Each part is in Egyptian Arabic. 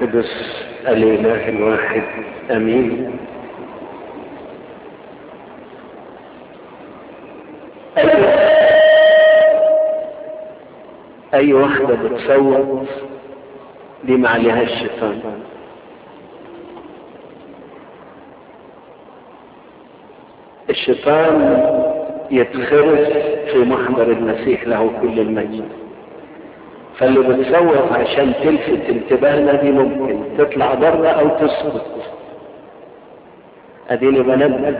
القدس الإله الواحد أمين أي واحدة بتصوت دي ما عليها الشيطان الشيطان يتخرس في محضر المسيح له كل المجد فاللي بتصوت عشان تلفت انتباهنا دي ممكن تطلع بره او تسقط اديني بنبه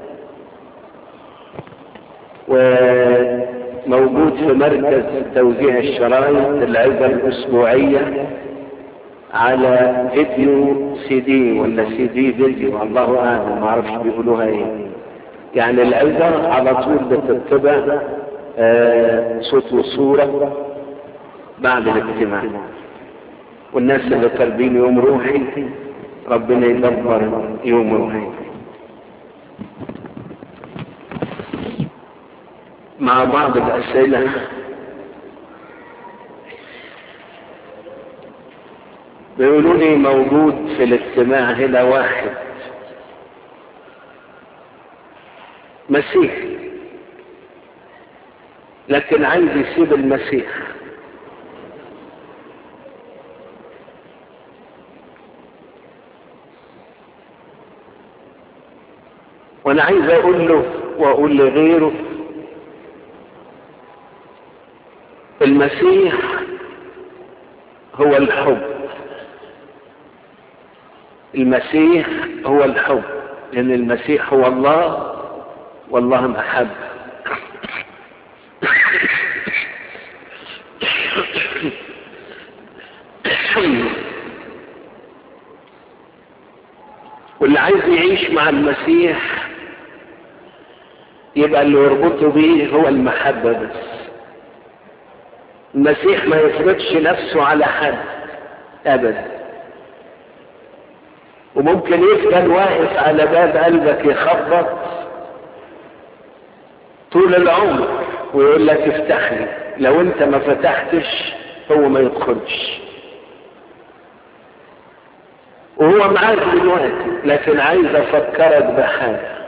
وموجود في مركز توزيع الشرايط العظة الأسبوعية على فيديو سي دي ولا سي دي فيديو الله أعلم ما أعرفش بيقولوها إيه يعني العظة على طول بتتبع آه صوت وصورة بعد الاجتماع والناس اللي طالبين يوم روحي ربنا يدبر يوم روحي مع بعض الأسئلة بيقولوا لي موجود في الاجتماع هنا واحد مسيحي لكن عايز يسيب المسيح وانا عايز اقول له واقول لغيره المسيح هو الحب المسيح هو الحب لان المسيح هو الله والله محب واللي عايز يعيش مع المسيح يبقى اللي يربطه بيه هو المحبة بس المسيح ما يفرضش نفسه على حد ابدا وممكن يفضل واقف على باب قلبك يخبط طول العمر ويقول لك افتح لي لو انت ما فتحتش هو ما يدخلش وهو معاك دلوقتي لكن عايز افكرك بحاجه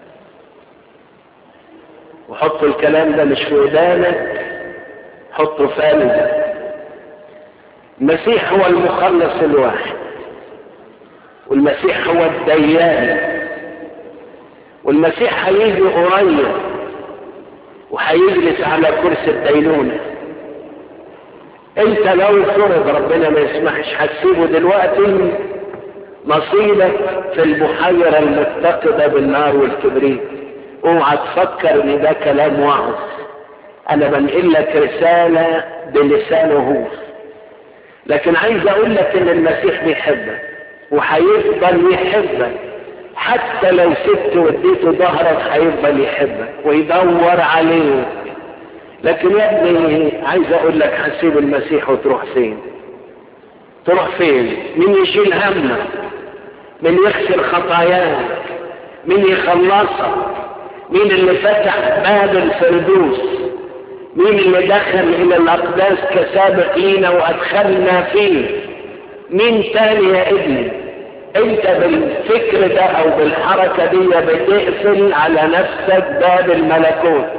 وحط الكلام ده مش في ودانك حطه في قلبك المسيح هو المخلص الواحد والمسيح هو الديان والمسيح هيجي قريب وهيجلس على كرسي الدينونة انت لو فرض ربنا ما يسمحش هتسيبه دلوقتي نصيبك في البحيرة المتقدة بالنار والكبريت اوعى تفكر ان ده كلام وعظ انا بنقل لك رسالة بلسانه هو لكن عايز اقول لك ان المسيح بيحبك وهيفضل يحبك حتى لو سبت واديته ظهرك هيفضل يحبك ويدور عليك لكن يا ابني عايز اقول لك هسيب المسيح وتروح فين تروح فين مين يشيل همك مين يغسل خطاياك مين يخلصك مين اللي فتح باب الفردوس مين اللي دخل الى الاقداس كسابق لينا وادخلنا فيه مين تاني يا ابني انت بالفكر ده او بالحركة دي بتقفل على نفسك باب الملكوت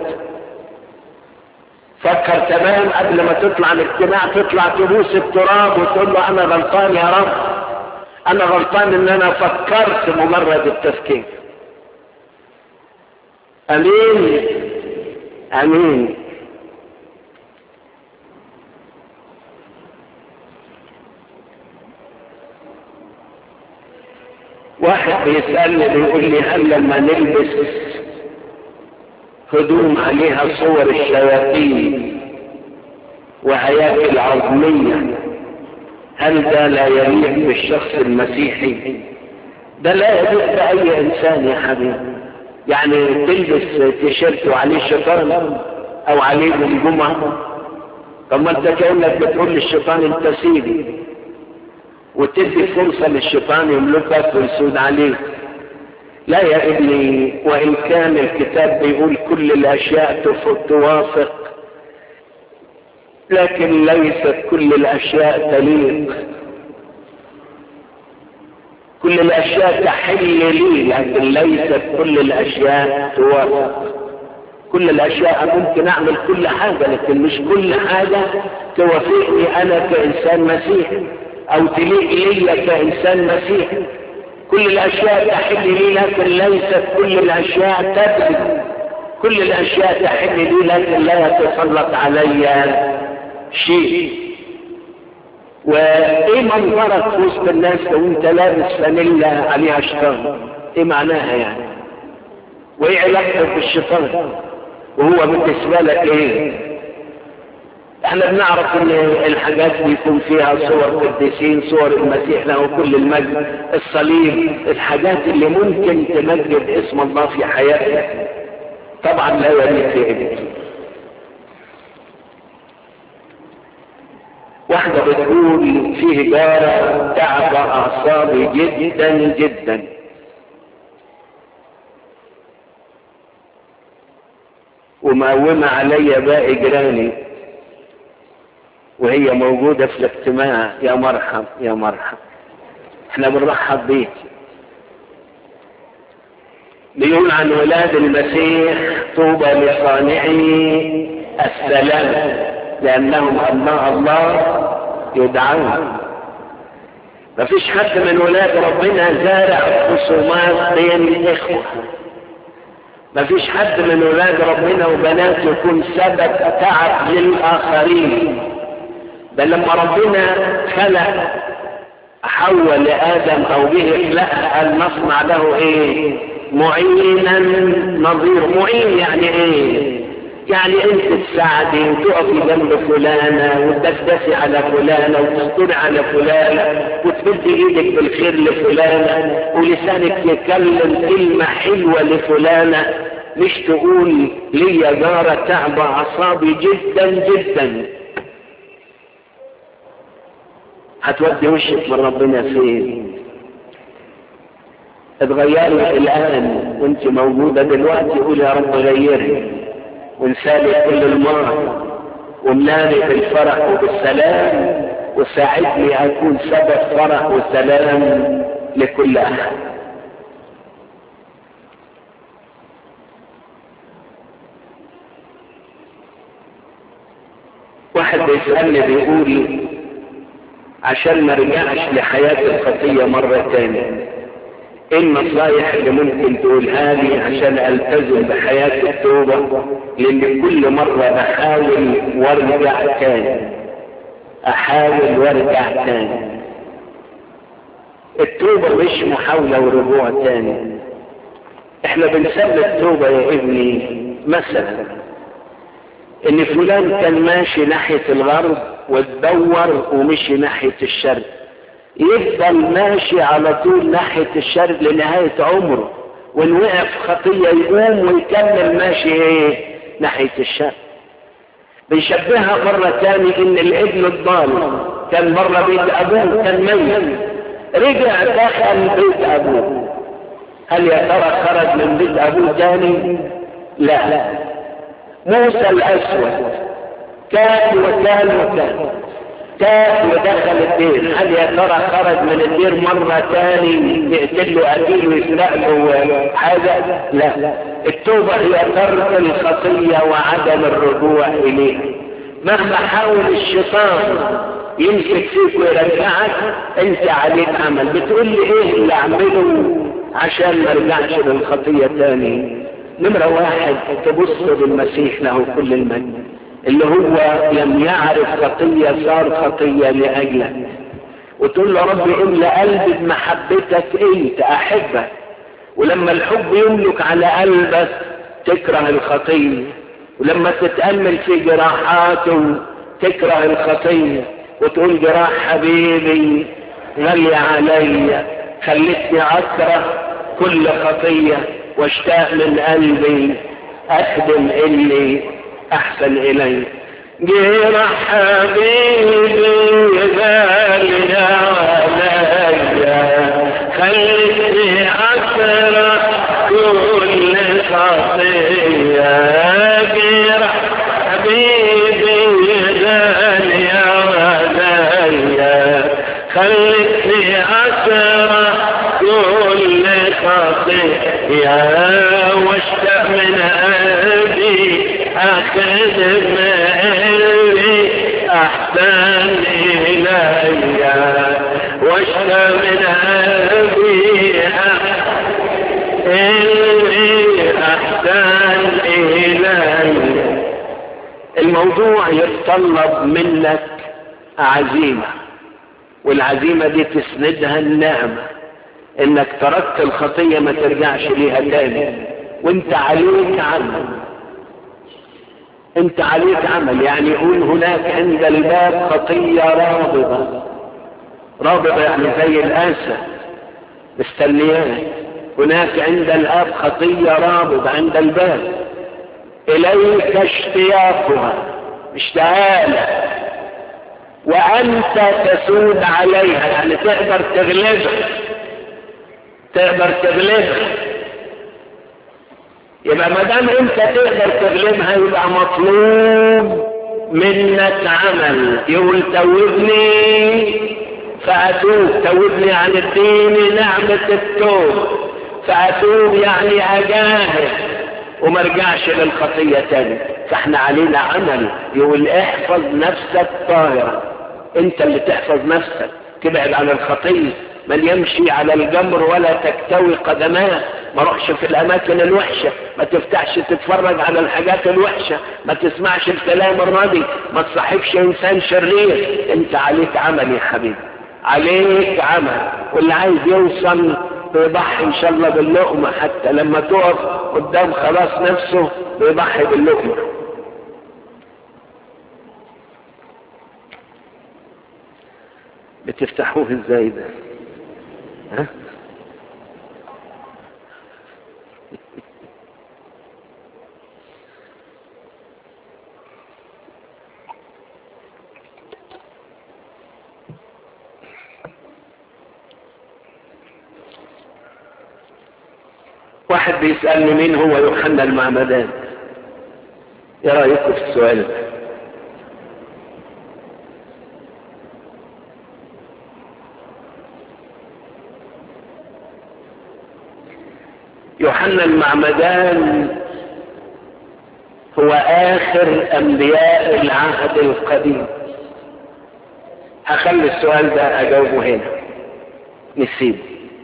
فكر تمام قبل ما تطلع الاجتماع تطلع تبوس التراب وتقول له انا غلطان يا رب انا غلطان ان انا فكرت مجرد التفكير امين امين واحد بيسألني بيقول لي هل لما نلبس هدوم عليها صور الشياطين وهياكل عظمية هل ده لا يليق بالشخص المسيحي ده لا يليق بأي إنسان يا حبيبي يعني تلبس تيشيرت وعليه شيطان أو عليه الجمعة طب ما أنت كأنك بتقول للشيطان أنت سيدي وتدي فرصة للشيطان يملكك ويسود عليك لا يا ابني وإن كان الكتاب بيقول كل الأشياء توافق لكن ليست كل الأشياء تليق كل الاشياء تحل لي لكن ليست كل الاشياء توافق كل الاشياء ممكن اعمل كل حاجة لكن مش كل حاجة توافقني انا كانسان مسيحي او تليق لي كانسان مسيحي كل الاشياء تحل لي لكن ليست كل الاشياء تبرد كل الاشياء تحل لي لكن لا يتسلط علي شيء وايه منظرك في وسط الناس لو انت لابس فانيلا عليها شيطان ايه معناها يعني وايه علاقتك بالشيطان وهو بالنسبه لك ايه احنا بنعرف ان الحاجات بيكون فيها صور قديسين صور المسيح له كل المجد الصليب الحاجات اللي ممكن تمجد اسم الله في حياتك طبعا لا يليق في ابنك واحدة بتقول فيه جارة تعب أعصابي جدا جدا ومقومة عليا باقي جيراني وهي موجودة في الاجتماع يا مرحب يا مرحب احنا بنرحب بيك بيقول عن ولاد المسيح طوبى لصانعي السلام لأنهم أبناء الله يدعون مفيش حد من ولاد ربنا زارع خصومات بين الإخوة مفيش حد من ولاد ربنا وبنات يكون سبب تعب للآخرين بل لما ربنا خلق حواء لآدم أو به خلقها قال نصنع له إيه؟ معينا نظير معين يعني إيه؟ يعني انت تساعدي وتقفي جنب فلانة وتدسدسي على فلانة وتستري على فلانة وتمدي ايدك بالخير لفلانة ولسانك يكلم كلمة حلوة لفلانة مش تقول لي جارة تعب اعصابي جدا جدا هتودي وشك من ربنا فين اتغيري الان وانت موجودة دلوقتي قول يا رب غيري وانسالي كل المرض وملاني بالفرح وبالسلام وساعدني اكون سبب فرح وسلام لكل احد واحد بيسألني بيقول عشان ما رجعش لحياة الخطية مرة تانية ايه النصايح اللي ممكن تقولها لي عشان التزم بحياة التوبة لان كل مرة بحاول وارجع تاني احاول وارجع تاني التوبة مش محاولة ورجوع تاني احنا بنسمي التوبة يا ابني مثلا ان فلان كان ماشي ناحية الغرب وتدور ومشي ناحية الشرق يفضل ماشي على طول ناحية الشرق لنهاية عمره وان وقع في خطية يقوم ويكمل ماشي ايه ناحية الشرق بيشبهها مرة تاني ان الابن الضال كان مرة بيت ابوه كان ميت رجع دخل بيت ابوه هل يا ترى خرج من بيت ابوه تاني لا موسى الاسود كان وكان وكان تاب ودخل الدير هل يا ترى خرج من الدير مرة تاني يقتل له قتيل ويسرق له حاجة لا التوبة هي ترك الخطية وعدم الرجوع إليها مهما حاول الشيطان يمسك فيك ويرجعك انت عليك عمل بتقول لي ايه اللي اعمله عشان ما ارجعش للخطية تاني نمرة واحد تبص للمسيح له كل المجد اللي هو لم يعرف خطية صار خطية لأجلك وتقول له ربي املأ قلبي بمحبتك انت احبك ولما الحب يملك على قلبك تكره الخطية ولما تتأمل في جراحاته تكره الخطية وتقول جراح حبيبي غلي علي خلتني اكره كل خطية واشتاق من قلبي اخدم اللي احسن الي جرح حبيبي غالي عليا خلتني اكره كل خطيه جرح حبيبي غالي عليا خلتني في أسرى كل خطيئة واشتاق من قلبي أخذ مالي أحسن إلي واشتاق من قلبي إلي أحسن إلي الموضوع يتطلب منك عزيمة والعزيمة دي تسندها النعمة انك تركت الخطية ما ترجعش ليها تاني وانت عليك عمل انت عليك عمل يعني يقول هناك عند الباب خطية رابضة رابضة يعني زي الاسد مستنياك هناك عند الاب خطية رابضة عند الباب اليك اشتياقها اشتهالك وانت تسود عليها يعني تقدر تغلبها تقدر تغلبها يبقى ما دام انت تقدر تغلبها يبقى مطلوب منك عمل يقول توبني فاتوب توبني عن الدين نعمة التوب فاتوب يعني اجاهد وما ارجعش للخطية تاني فاحنا علينا عمل يقول احفظ نفسك طاهرة انت اللي تحفظ نفسك تبعد عن الخطية من يمشي على الجمر ولا تكتوي قدماه ما روحش في الاماكن الوحشة ما تفتحش تتفرج على الحاجات الوحشة ما تسمعش الكلام الراضي ما تصاحبش انسان شرير انت عليك عمل يا حبيبي عليك عمل واللي عايز يوصل بيضحي ان شاء الله باللقمة حتى لما تقف قدام خلاص نفسه بيضحي باللقمة بتفتحوه ازاي ده ها واحد بيسألني مين هو يوحنا المعمدان ايه رأيكم في السؤال ده يوحنا المعمدان هو آخر أنبياء العهد القديم هخلي السؤال ده أجاوبه هنا نسيبه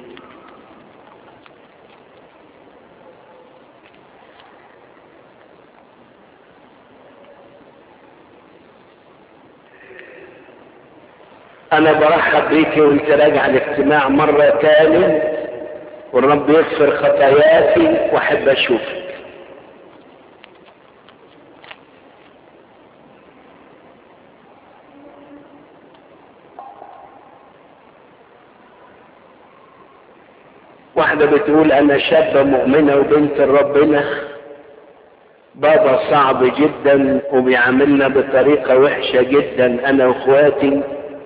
انا برحب بيكي وانت راجع الاجتماع مرة تاني والرب يغفر خطاياك واحب اشوفك واحدة بتقول انا شابة مؤمنة وبنت ربنا بابا صعب جدا وبيعاملنا بطريقة وحشة جدا انا واخواتي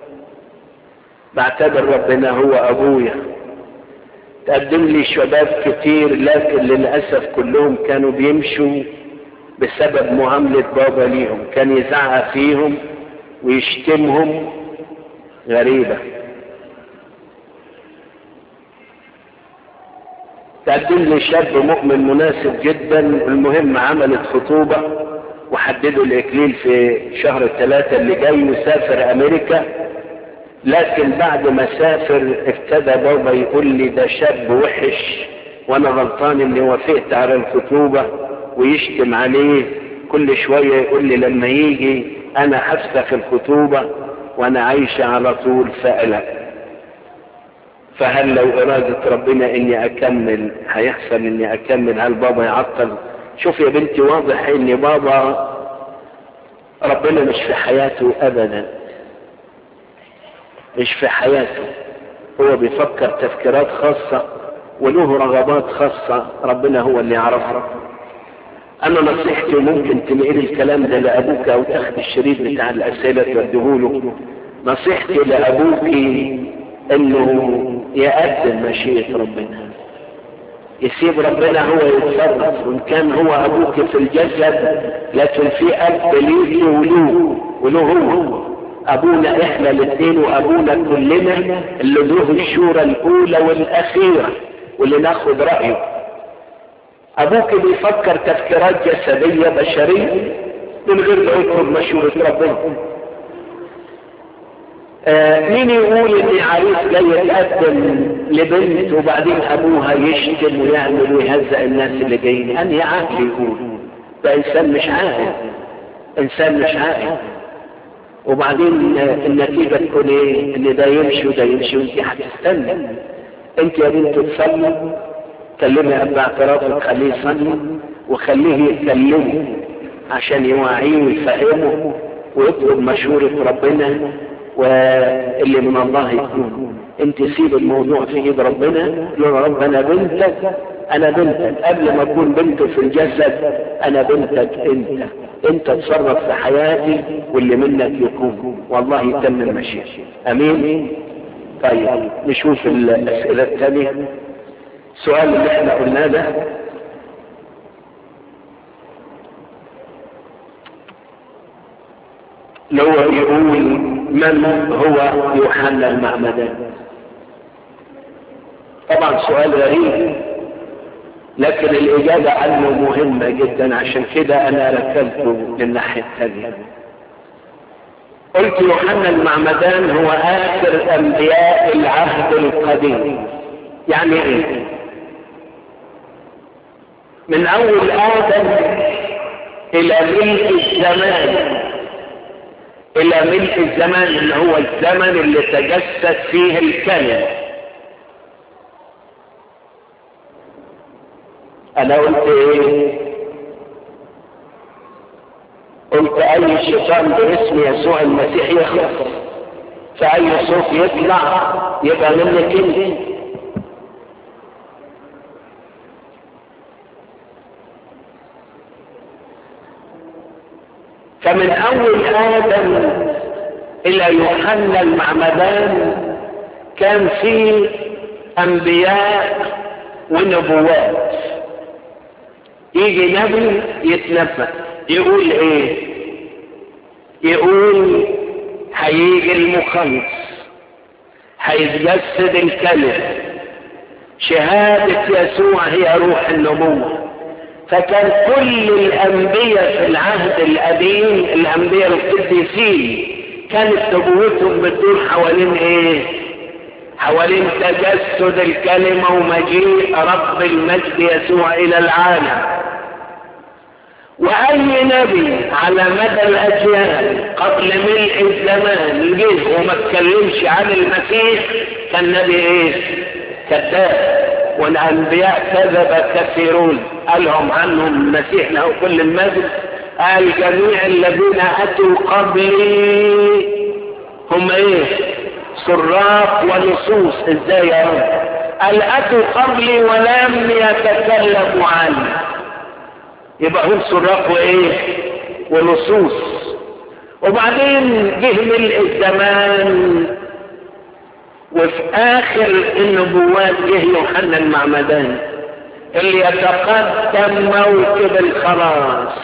بعتبر ربنا هو ابويا تقدم لي شباب كتير لكن للأسف كلهم كانوا بيمشوا بسبب معاملة بابا ليهم كان يزعق فيهم ويشتمهم غريبة تقدم لي شاب مؤمن مناسب جدا المهم عملت خطوبة وحددوا الإكليل في شهر الثلاثة اللي جاي وسافر أمريكا لكن بعد ما سافر ابتدى بابا يقول لي ده شاب وحش وانا غلطان اني وافقت على الخطوبة ويشتم عليه كل شوية يقول لي لما يجي انا هفسخ الخطوبة وانا عايشة على طول فألق فهل لو ارادة ربنا اني اكمل هيحصل اني اكمل هل بابا يعطل شوف يا بنتي واضح ان بابا ربنا مش في حياته ابدا مش في حياته هو بيفكر تفكيرات خاصة وله رغبات خاصة ربنا هو اللي يعرفها انا نصيحتي ممكن تنقل الكلام ده لابوك او تاخد الشريط بتاع الاسئلة توديهوله نصيحتي لابوك انه يقدم مشيئة ربنا يسيب ربنا هو يتصرف وان كان هو ابوك في الجسد لكن في اب ليك وله وله هو ابونا احنا الاثنين وابونا كلنا اللي له الشورى الاولى والاخيرة واللي ناخد رأيه ابوك بيفكر تفكيرات جسدية بشرية من غير ما يطلب مشورة ربنا آه مين يقول ان عريس جاي يتقدم لبنت وبعدين ابوها يشتم ويعمل ويهزق الناس اللي جايين انهي عقل يقول ده انسان مش عاقل انسان مش عاقل وبعدين آه النتيجة تكون ايه ان ده يمشي وده يمشي وانت هتستنى انت يا بنت تصلي كلمي اب اعترافك خليه يصلي وخليه يتكلمه عشان يوعيه ويفهمه ويطلب مشورة ربنا واللي من الله يكون انت سيب الموضوع في ايد ربنا قول له رب انا بنتك انا بنتك قبل ما اكون بنت في الجسد انا بنتك انت انت تصرف في حياتي واللي منك يكون والله يتم مشيئتي امين طيب نشوف الاسئله الثانيه السؤال اللي احنا قلناه ده لو يقول من هو يوحنا المعمدان طبعا سؤال غريب لكن الإجابة عنه مهمة جدا عشان كده أنا ركبته للناحية الثانية قلت يوحنا المعمدان هو آخر أنبياء العهد القديم يعني إيه؟ من أول آدم إلى ملء الزمان الى ملء الزمان اللي هو الزمن اللي تجسد فيه الكلمة انا قلت ايه قلت اي شيطان باسم يسوع المسيح يخلص فاي صوت يطلع يبقى منك انت فمن اول ادم الى يوحنا المعمدان كان في انبياء ونبوات يجي نبي يتنبأ يقول ايه يقول هيجي المخلص هيتجسد الكلمة شهادة يسوع هي روح النبوة فكان كل الأنبياء في العهد القديم الأنبياء القديسين كانت نبوتهم بتدور حوالين إيه؟ حوالين تجسد الكلمة ومجيء رب المجد يسوع إلى العالم وأي نبي على مدى الأجيال قبل ملء الزمان جه وما اتكلمش عن المسيح كان نبي إيه؟ كذاب والانبياء كذب كثيرون قالهم عنهم المسيح له كل المجد قال جميع الذين اتوا قبلي هم ايه سراق ولصوص ازاي يا رب قال اتوا قبلي ولم يتكلموا عني يبقى هم سراق وايه ولصوص وبعدين جه ملء الزمان وفي اخر النبوات جه يوحنا المعمدان اللي يتقدم موكب الخلاص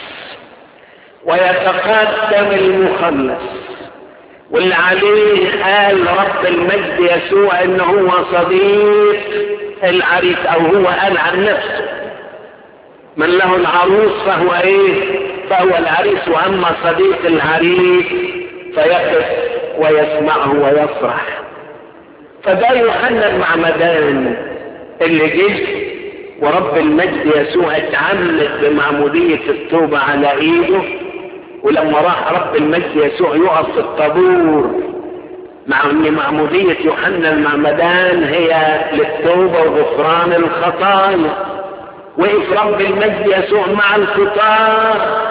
ويتقدم المخلص واللي عليه قال رب المجد يسوع ان هو صديق العريس او هو قال عن نفسه من له العروس فهو ايه فهو العريس واما صديق العريس فيقف ويسمعه ويفرح فده يوحنا المعمدان اللي جه ورب المجد يسوع اتعمد بمعمودية التوبة على ايده ولما راح رب المجد يسوع يقف في الطابور مع ان معمودية يوحنا المعمدان هي للتوبة وغفران الخطايا وقف رب المجد يسوع مع الخطاة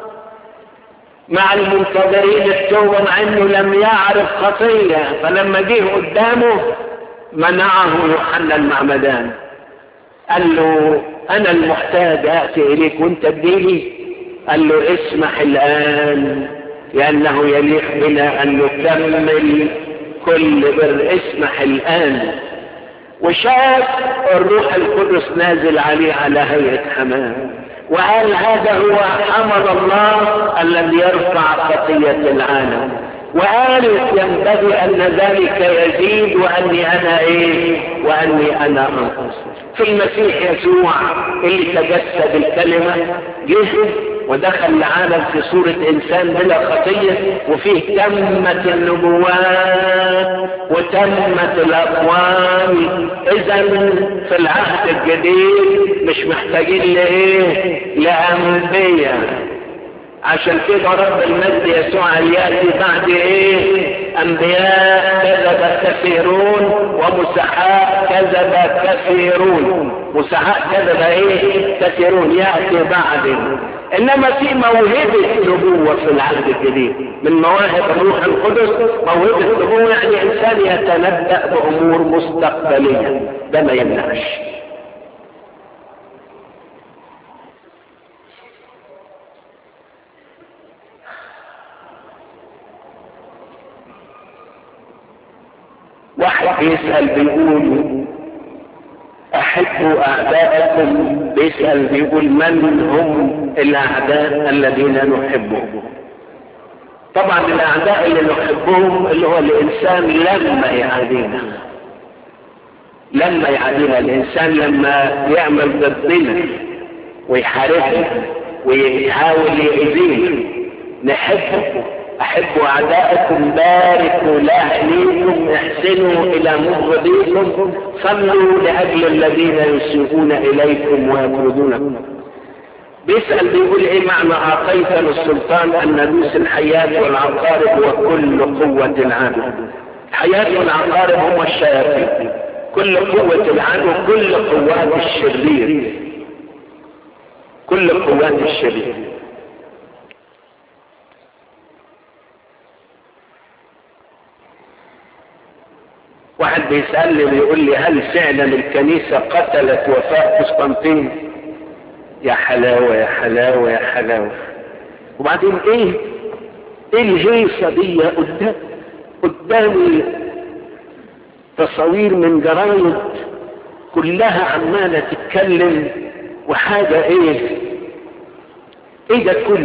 مع المنتظرين التوبة مع انه لم يعرف خطية فلما جه قدامه منعه يوحنا المعمدان قال له انا المحتاج اتي اليك وانت تجيلي قال له اسمح الان لانه يليق بنا ان نكمل كل بر اسمح الان وشاف الروح القدس نازل عليه على هيئة حمام وقال هذا هو حمد الله الذي يرفع خطية العالم وقال ينبغي ان ذلك يزيد واني انا ايه واني انا انقص في المسيح يسوع اللي تجسد الكلمة جه ودخل العالم في صورة انسان بلا خطية وفيه تمت النبوات وتمت الاقوال اذا في العهد الجديد مش محتاجين لايه لانبياء عشان كده رب المجد يسوع ياتي بعد ايه انبياء كذب كثيرون ومسحاء كذب كثيرون مسحاء كذب ايه كثيرون ياتي بعد انما في موهبة نبوة في العهد الجديد من مواهب الروح القدس موهبة نبوة يعني انسان يتنبأ بامور مستقبلية ده ما يمنعش واحد بيسأل بيقول احبوا اعداءكم بيسأل بيقول من هم الاعداء الذين نحبهم طبعا الاعداء اللي نحبهم اللي هو الانسان لما يعادينا لما يعادينا الانسان لما يعمل ضدنا ويحاربنا ويحاول يأذينا نحبه احبوا اعداءكم باركوا لاهليكم احسنوا الى مبغضيكم صلوا لاجل الذين يسيئون اليكم ويطردونكم بيسأل بيقول ايه معنى اعطيتنا السلطان ان ندوس الحياة والعقارب وكل قوة العدو الحياة والعقارب هم الشياطين كل قوة العدو كل قوات الشرير كل قوات الشرير واحد بيسألني بيقول لي هل فعلا الكنيسة قتلت وفاء قسطنطين يا حلاوة يا حلاوة يا حلاوة وبعدين ايه ايه الهيصة دي قدام قدامي تصاوير من جرايد كلها عمالة تتكلم وحاجة ايه ايه ده كله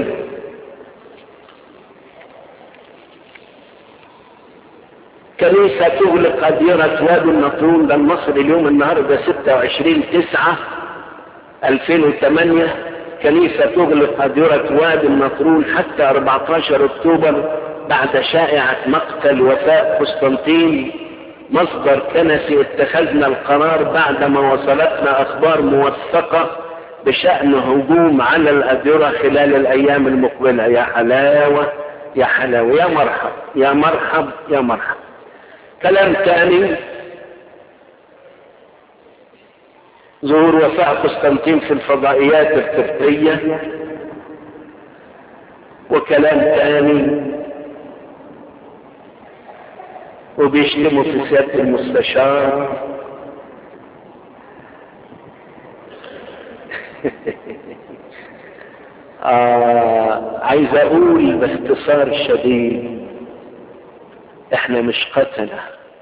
كنيسة تغلق أديرة وادي النطرون ده المصري اليوم النهاردة 26 9 2008 كنيسة تغلق أديرة وادي النطرون حتى 14 أكتوبر بعد شائعة مقتل وفاء قسطنطين مصدر كنسي اتخذنا القرار بعدما وصلتنا أخبار موثقة بشأن هجوم على الأديرة خلال الأيام المقبلة يا حلاوة يا حلاوة يا مرحب يا مرحب يا مرحب كلام ثاني ظهور وفاء قسطنطين في الفضائيات القبطية وكلام ثاني وبيشتموا في سيادة المستشار آه عايز اقول باختصار شديد احنا مش قتلة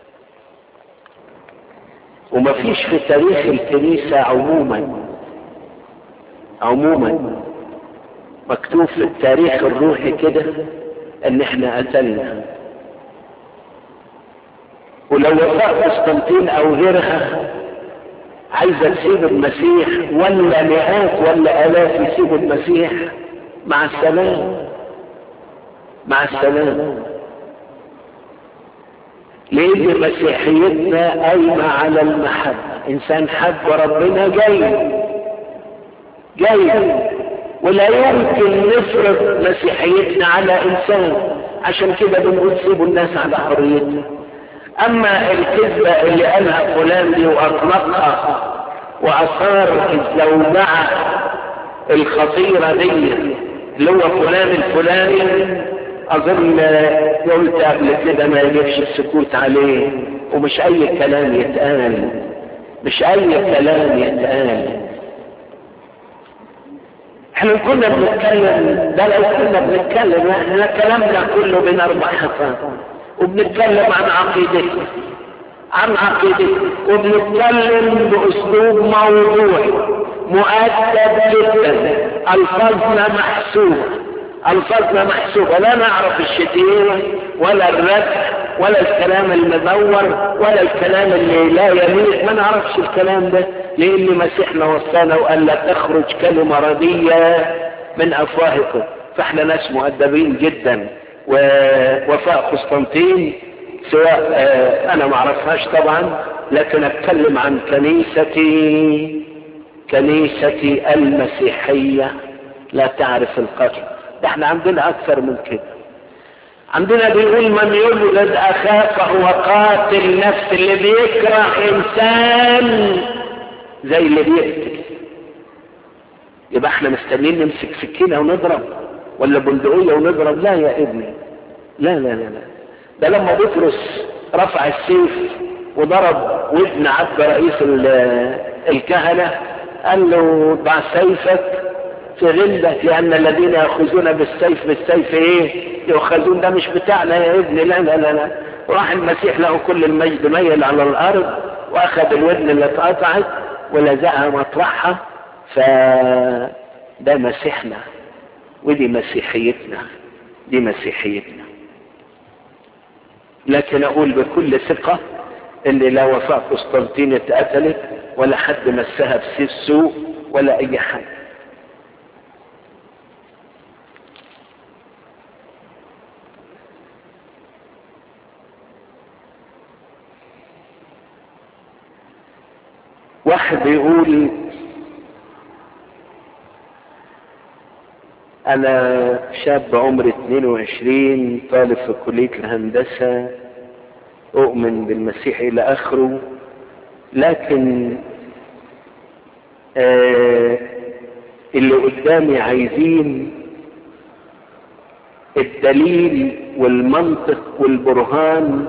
ومفيش في تاريخ الكنيسة عموما عموما مكتوب في التاريخ الروحي كده ان احنا قتلنا ولو وفاء قسطنطين او غيرها عايزة تسيب المسيح ولا مئات ولا الاف يسيبوا المسيح مع السلام مع السلام لان مسيحيتنا قايمة على المحبة انسان حب ربنا جاي جاي ولا يمكن نفرض مسيحيتنا على انسان عشان كده بنقول سيبوا الناس على حريتها اما الكذبة اللي قالها فلان دي واطلقها واثار الزوجعة الخطيرة دي اللي هو فلان الفلاني اظن قلت قبل كده ما يجبش السكوت عليه ومش اي كلام يتقال مش اي كلام يتقال احنا كنا بنتكلم ده لو كنا بنتكلم احنا كلامنا كله بين اربع حفاظ وبنتكلم عن عقيدتنا عن عقيدتنا وبنتكلم باسلوب موضوعي مؤدب جدا الفاظنا محسوبه الفاظنا محسوبه لا نعرف الشتيمه ولا الردح ولا الكلام المدور ولا الكلام اللي لا يليق ما نعرفش الكلام ده لان مسيحنا وصانا وقال لا تخرج كلمة ردية من افواهكم فاحنا ناس مؤدبين جدا ووفاء قسطنطين سواء آه انا ما اعرفهاش طبعا لكن اتكلم عن كنيستي كنيستي المسيحية لا تعرف القتل ده احنا عندنا اكثر من كده عندنا بيقول من يولد اخاه فهو قاتل نفس اللي بيكره انسان زي اللي بيقتل يبقى احنا مستنيين نمسك سكينة ونضرب ولا بندقية ونضرب لا يا ابني لا لا لا لا ده لما بطرس رفع السيف وضرب ودن عبد رئيس الكهنة قال له ضع سيفك في غلة لأن الذين يأخذون بالسيف بالسيف إيه؟ يؤخذون ده مش بتاعنا يا ابني لا لا لا لا راح المسيح له كل المجد ميل على الأرض وأخذ الودن اللي اتقطعت ولزقها مطرحها فده مسيحنا ودي مسيحيتنا دي مسيحيتنا لكن أقول بكل ثقة ان لا وفاء قسطنطين اتقتلت ولا حد مسها بسيف سوء ولا اي حد واحد بيقول انا شاب عمري 22 طالب في كلية الهندسة اؤمن بالمسيح الى اخره لكن آه اللي قدامي عايزين الدليل والمنطق والبرهان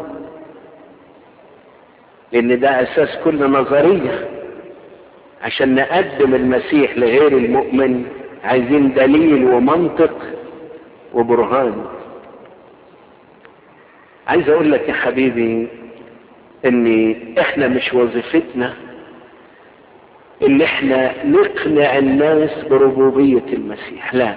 لان ده اساس كل نظريه عشان نقدم المسيح لغير المؤمن عايزين دليل ومنطق وبرهان عايز اقول لك يا حبيبي ان احنا مش وظيفتنا ان احنا نقنع الناس بربوبية المسيح لا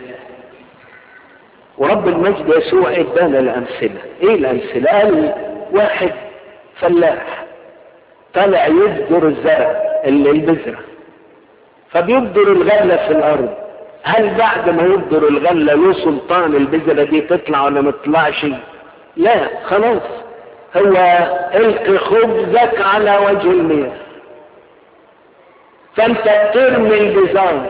ورب المجد يسوع ادانا الامثلة ايه الامثلة قال واحد فلاح طلع يبذر الزرع اللي البذرة فبيبذر الغلة في الارض هل بعد ما يبذر الغلة له سلطان البذرة دي تطلع ولا ما تطلعش لا خلاص هو القي خبزك على وجه المياه فانت ترمي البزار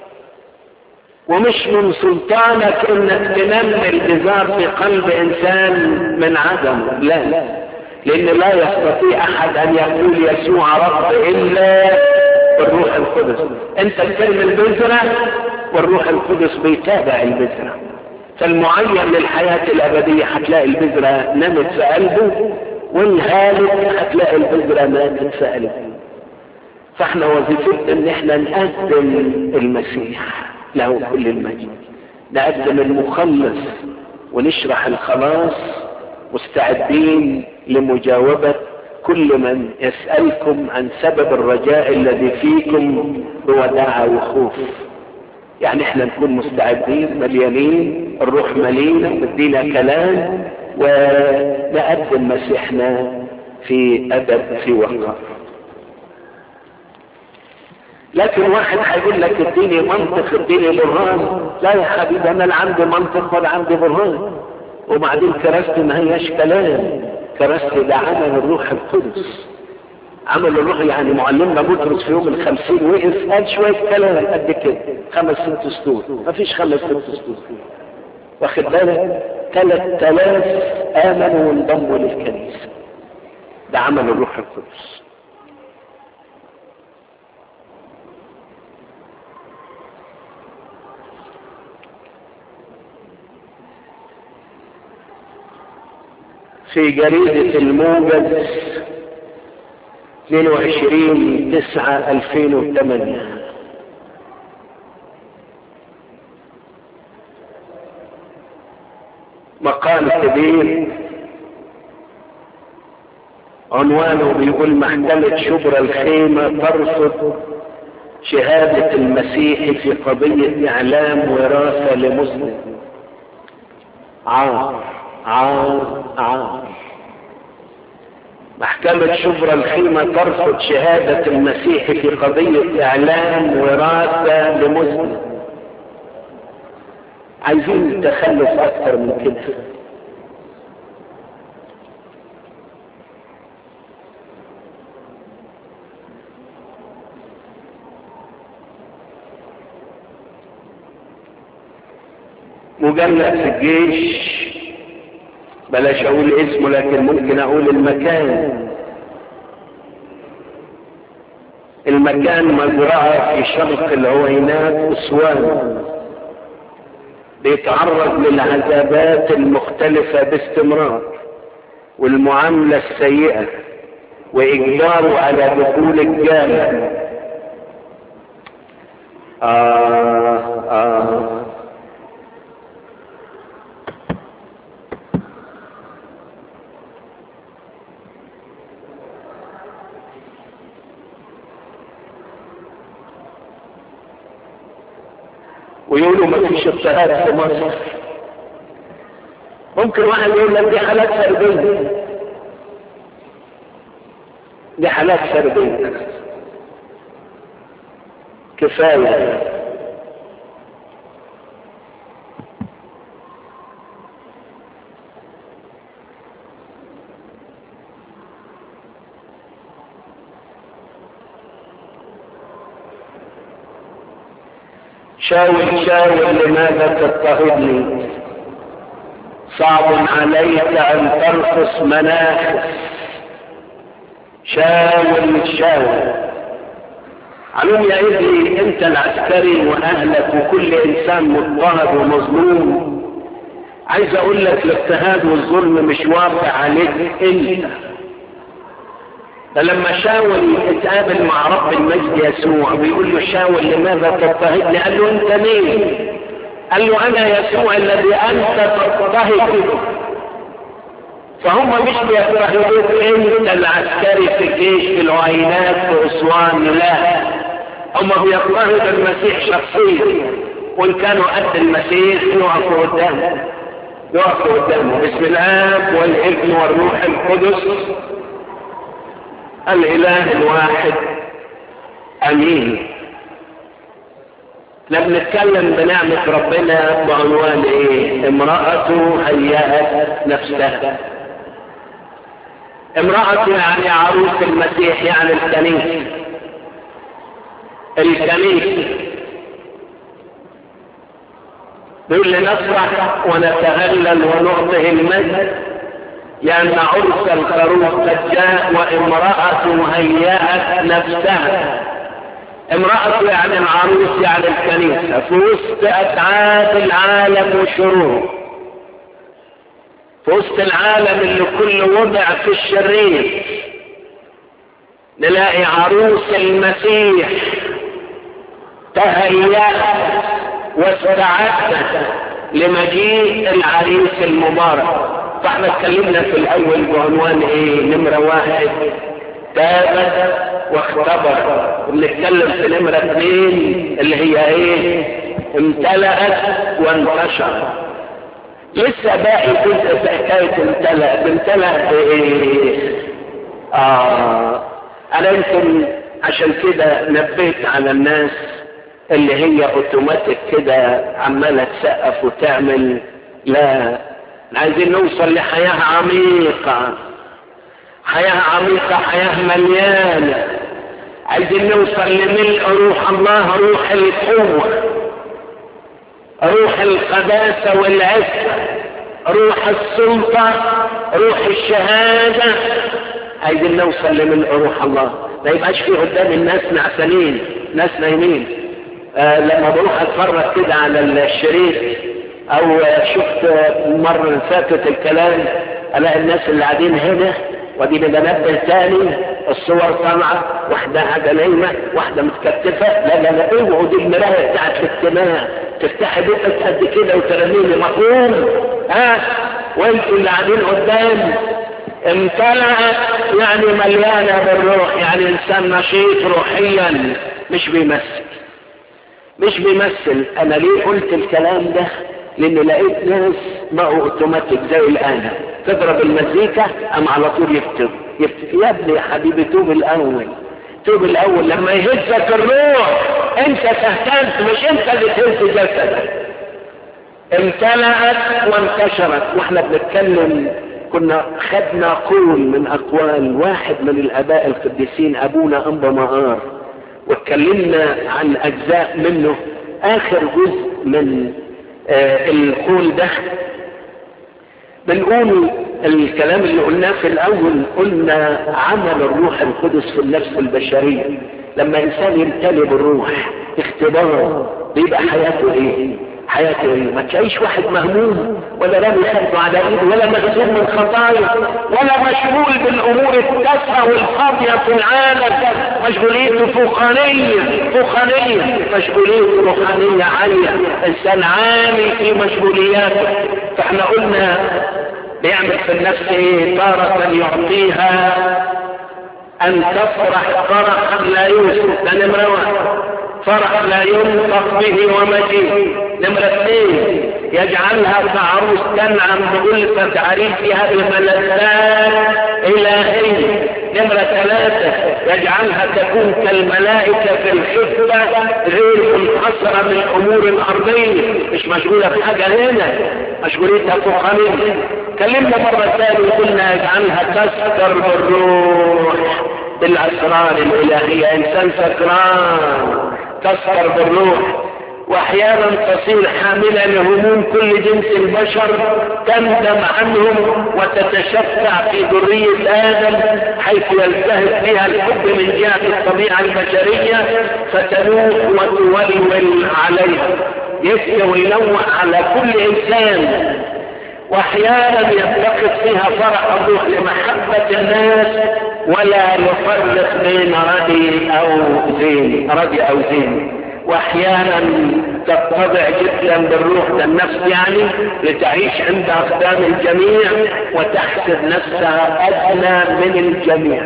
ومش من سلطانك انك تنمي البزار في قلب انسان من عدم لا لا لان لا يستطيع احد ان يقول يسوع رب الا بالروح القدس انت ترمي البذره والروح القدس بيتابع البذره فالمعين للحياة الأبدية هتلاقي البذرة نمت في قلبه والهالك هتلاقي البذرة ماتت في قلبه فاحنا وظيفتنا ان احنا نقدم المسيح له كل المجد نقدم المخلص ونشرح الخلاص مستعدين لمجاوبة كل من يسألكم عن سبب الرجاء الذي فيكم بوداعة وخوف يعني احنا نكون مستعدين مليانين الروح ملينا مدينا كلام ونقدم مسيحنا في ادب في وقار لكن واحد هيقول لك اديني منطق اديني برهان لا يا حبيبي انا لا عندي منطق ولا عندي برهان وبعدين كرستي ما هياش كلام كرستي ده عمل الروح القدس عمل الروح يعني معلمنا بطرس في يوم الخمسين وقف قال شوية كلام قد كده خمس ست سطور مفيش خمس ست سطور واخد بالك ثلاث آلاف آمنوا وانضموا للكنيسة ده عمل الروح القدس في جريدة الموجز 22 9 2008 مقال كبير عنوانه بيقول محكمة شبرا الخيمة ترفض شهادة المسيح في قضية إعلام وراثة لمسلم عار عار عار محكمة شبرا الخيمة ترفض شهادة المسيح في قضية إعلان وراثة لمسلم عايزين تخلف أكثر من كده مجند في الجيش بلاش اقول اسمه لكن ممكن اقول المكان المكان مزرعة في شرق العوينات اسوان بيتعرض للعذابات المختلفة باستمرار والمعاملة السيئة وإجباره على دخول الجامع آه آه ويقولوا ما فيش اضطهاد في مصر ممكن واحد يقول لك دي حالات فردية دي حالات فردية كفاية شاول شاول لماذا تضطهدني صعب عليك ان ترقص مناخس شاول شاول علوم يا ابني انت العسكري واهلك وكل انسان مضطهد ومظلوم عايز اقول لك الاضطهاد والظلم مش واقع عليك انت فلما شاول اتقابل مع رب المجد يسوع بيقول له شاول لماذا تضطهدني قال له انت مين قال له انا يسوع الذي انت تضطهد فهم مش بيضطهدوك انت العسكري في الجيش في العينات في اسوان لا هم بيضطهدوا المسيح شخصيا وان كانوا قد المسيح يقفوا قدامه يقفوا قدامه باسم الاب والابن والروح القدس الاله الواحد امين احنا بنتكلم بنعمة ربنا بعنوان ايه امرأة هيأت نفسها امرأة يعني عروس المسيح يعني الكنيسة الكنيسة يقول لنفرح ونتهلل ونعطه المجد لأن عرس الخروف قد جاء وامرأة هيأت نفسها امرأة يعني العروس يعني الكنيسة في وسط أتعاب العالم وشرور في وسط العالم اللي كل وضع في الشرير نلاقي عروس المسيح تهيأت واستعدت لمجيء العريس المبارك فاحنا اتكلمنا في الاول بعنوان ايه نمرة واحد تابت واختبر وبنتكلم في نمرة اثنين اللي هي ايه امتلأت وانتشرت لسه باقي جزء في حكاية امتلأ امتلأ بايه اه انا يمكن عشان كده نبهت على الناس اللي هي اوتوماتيك كده عمالة تسقف وتعمل لا عايزين نوصل لحياة عميقة حياة عميقة حياة مليانة عايزين نوصل لملء روح الله روح القوة روح القداسة والعفة روح السلطة روح الشهادة عايزين نوصل لملء روح الله ما يبقاش في قدام الناس نعسانين ناس نايمين آه لما بروح اتفرج كده على الشريط او شفت المرة اللي فاتت الكلام الاقي الناس اللي قاعدين هنا ودي بنبه تاني الصور طالعة واحدة قاعدة نايمة واحدة متكتفة لا لا لا اوعوا دي المراية بتاعت الاجتماع تفتحي بقك قد كده وترميني مفهوم ها وانتوا اللي قاعدين قدام امتلأت يعني مليانة بالروح يعني انسان نشيط روحيا مش بيمثل مش بيمثل انا ليه قلت الكلام ده لان لقيت ناس بقوا اوتوماتيك زي الآلة تضرب المزيكا ام على طول يكتب يكتب يا ابني يا حبيبي توب الاول توب الاول لما يهزك الروح انت تهتز مش انت اللي تهز جسدك امتلأت وانتشرت واحنا بنتكلم كنا خدنا قول من اقوال واحد من الاباء القديسين ابونا انبا مقار واتكلمنا عن اجزاء منه اخر جزء من آه القول ده بنقول الكلام اللي قلناه في الاول قلنا عمل الروح القدس في النفس البشرية لما انسان يمتلئ بالروح اختبار بيبقى حياته ايه حياته ايه ما تلاقيش واحد مهموم ولا رامي خده على ايده ولا مغسول من خطايا ولا مشغول بالامور التافهه والفاضيه في العالم مشغوليته فوقانيه فوقانيه مشغوليته روحانيه عاليه انسان عالي في مشغولياته فاحنا قلنا بيعمل في النفس ايه تارة يعطيها ان تفرح فرحا لا يوصف ده نمرة واحد فرح لا ينطق به ومجيء نمرة اثنين يجعلها كعروس تنعم بغلفة عريسها بملذات إلهية نمرة ثلاثة يجعلها تكون كالملائكة في الحفة غير منحصرة من الأمور الأرضية مش مشغولة بحاجة هنا مشغوليتها فوقانية كلمنا مرة ثانية وقلنا يجعلها تسكر بالروح بالأسرار الإلهية إنسان سكران تسكر بالروح واحيانا تصير حاملة لهموم كل جنس البشر تندم عنهم وتتشفع في ذرية آدم حيث يلتهب فيها الحب من جهة الطبيعة البشرية فتنوح وتولول عليها يسوي وينوع على كل إنسان واحيانا يفتقد فيها فرح الروح لمحبة الناس ولا يفرق بين ردي او زين ردي او زين واحيانا تتضع جدا بالروح ده النفس يعني لتعيش عند اقدام الجميع وتحسب نفسها ادنى من الجميع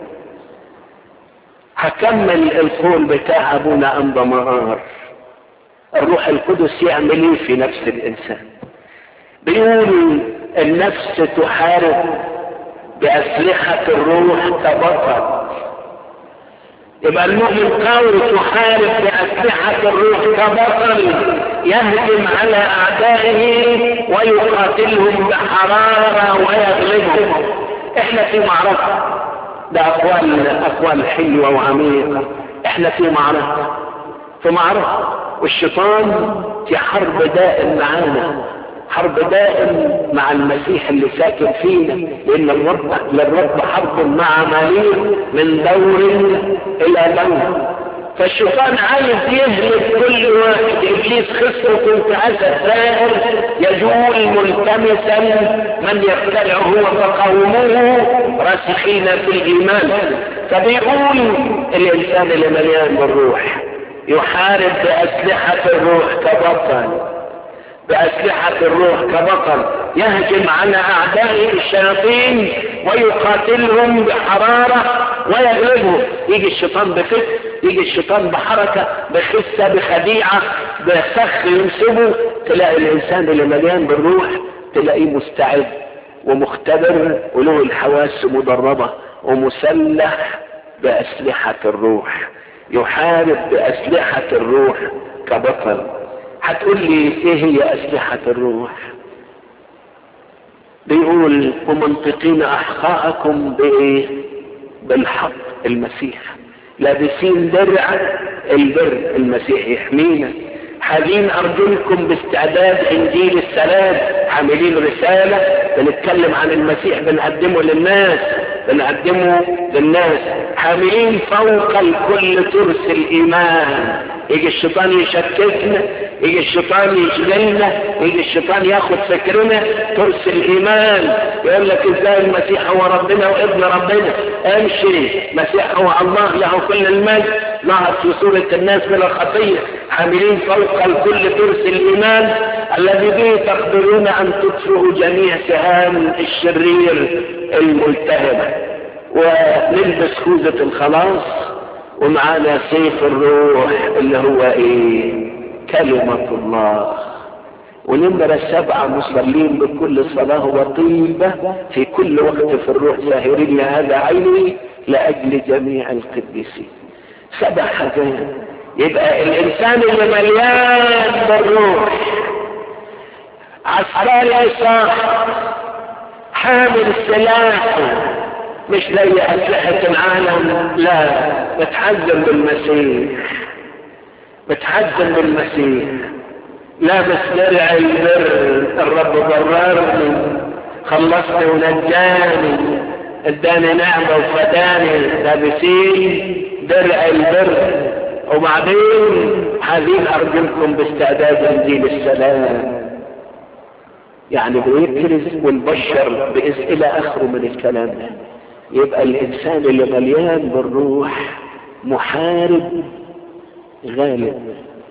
هكمل القول بتاع ابونا انبا مهار الروح القدس يعمل ايه في نفس الانسان بيقول النفس تحارب بأسلحة الروح كبطل يبقى المؤمن قوي تحارب بأسلحة الروح كبطل يهجم على أعدائه ويقاتلهم بحرارة ويغلبهم احنا في معركة ده أقوال أقوال حلوة وعميقة احنا في معركة في معركة والشيطان في حرب دائم معانا حرب دائم مع المسيح اللي ساكن فينا لان الرب للرب حرب مع مليء من دور الى دور فالشيطان عايز يهلك كل واحد ابليس خسر كنت اسد ثائر يجول ملتمسا من يبتلعه هو فقوموه راسخين في الايمان فبيقول الانسان اللي مليان بالروح يحارب باسلحه الروح كبطل بأسلحة الروح كبطل يهجم على أعدائه الشياطين ويقاتلهم بحرارة ويغلبهم يجي الشيطان بفكر يجي الشيطان بحركة بخسة بخديعة بفخ ينسبه تلاقي الإنسان اللي مليان بالروح تلاقيه مستعد ومختبر وله الحواس مدربة ومسلح بأسلحة الروح يحارب بأسلحة الروح كبطل هتقول لي ايه هي اسلحة الروح بيقول ومنطقين احقاءكم بايه بالحق المسيح لابسين درع البر المسيح يحمينا حالين ارجلكم باستعداد انجيل السلام حاملين رسالة بنتكلم عن المسيح بنقدمه للناس بنقدمه للناس حاملين فوق الكل ترس الايمان يجي الشيطان يشككنا يجي الشيطان يشغلنا يجي الشيطان ياخد فكرنا ترس الايمان يقول لك ازاي المسيح هو ربنا وابن ربنا امشي مسيح هو الله له كل المجد ظهر في صورة الناس بلا خطية حاملين فوق الكل ترس الايمان الذي به تقدرون ان تطفئوا جميع سهام الشرير الملتهبة ونلبس خوذة الخلاص ومعانا سيف الروح اللي هو ايه كلمة الله ونمرة سبعة مصلين بكل صلاة وطيبة في كل وقت في الروح ساهرين لهذا عيني لأجل جميع القديسين سبع حاجات يبقى الإنسان اللي مليان بالروح عسكري صح حامل سلاح مش زي أسلحة العالم لا بتحزم بالمسيح بتحزم بالمسيح لابس درع البر الرب بررني خلصني ونجاني اداني نعمة وفداني لابسين درع البر وبعدين حزين ارجلكم باستعداد انجيل السلام يعني بيكرز ونبشر بإذن إلى آخره من الكلام ده يبقى الإنسان اللي مليان بالروح محارب غالب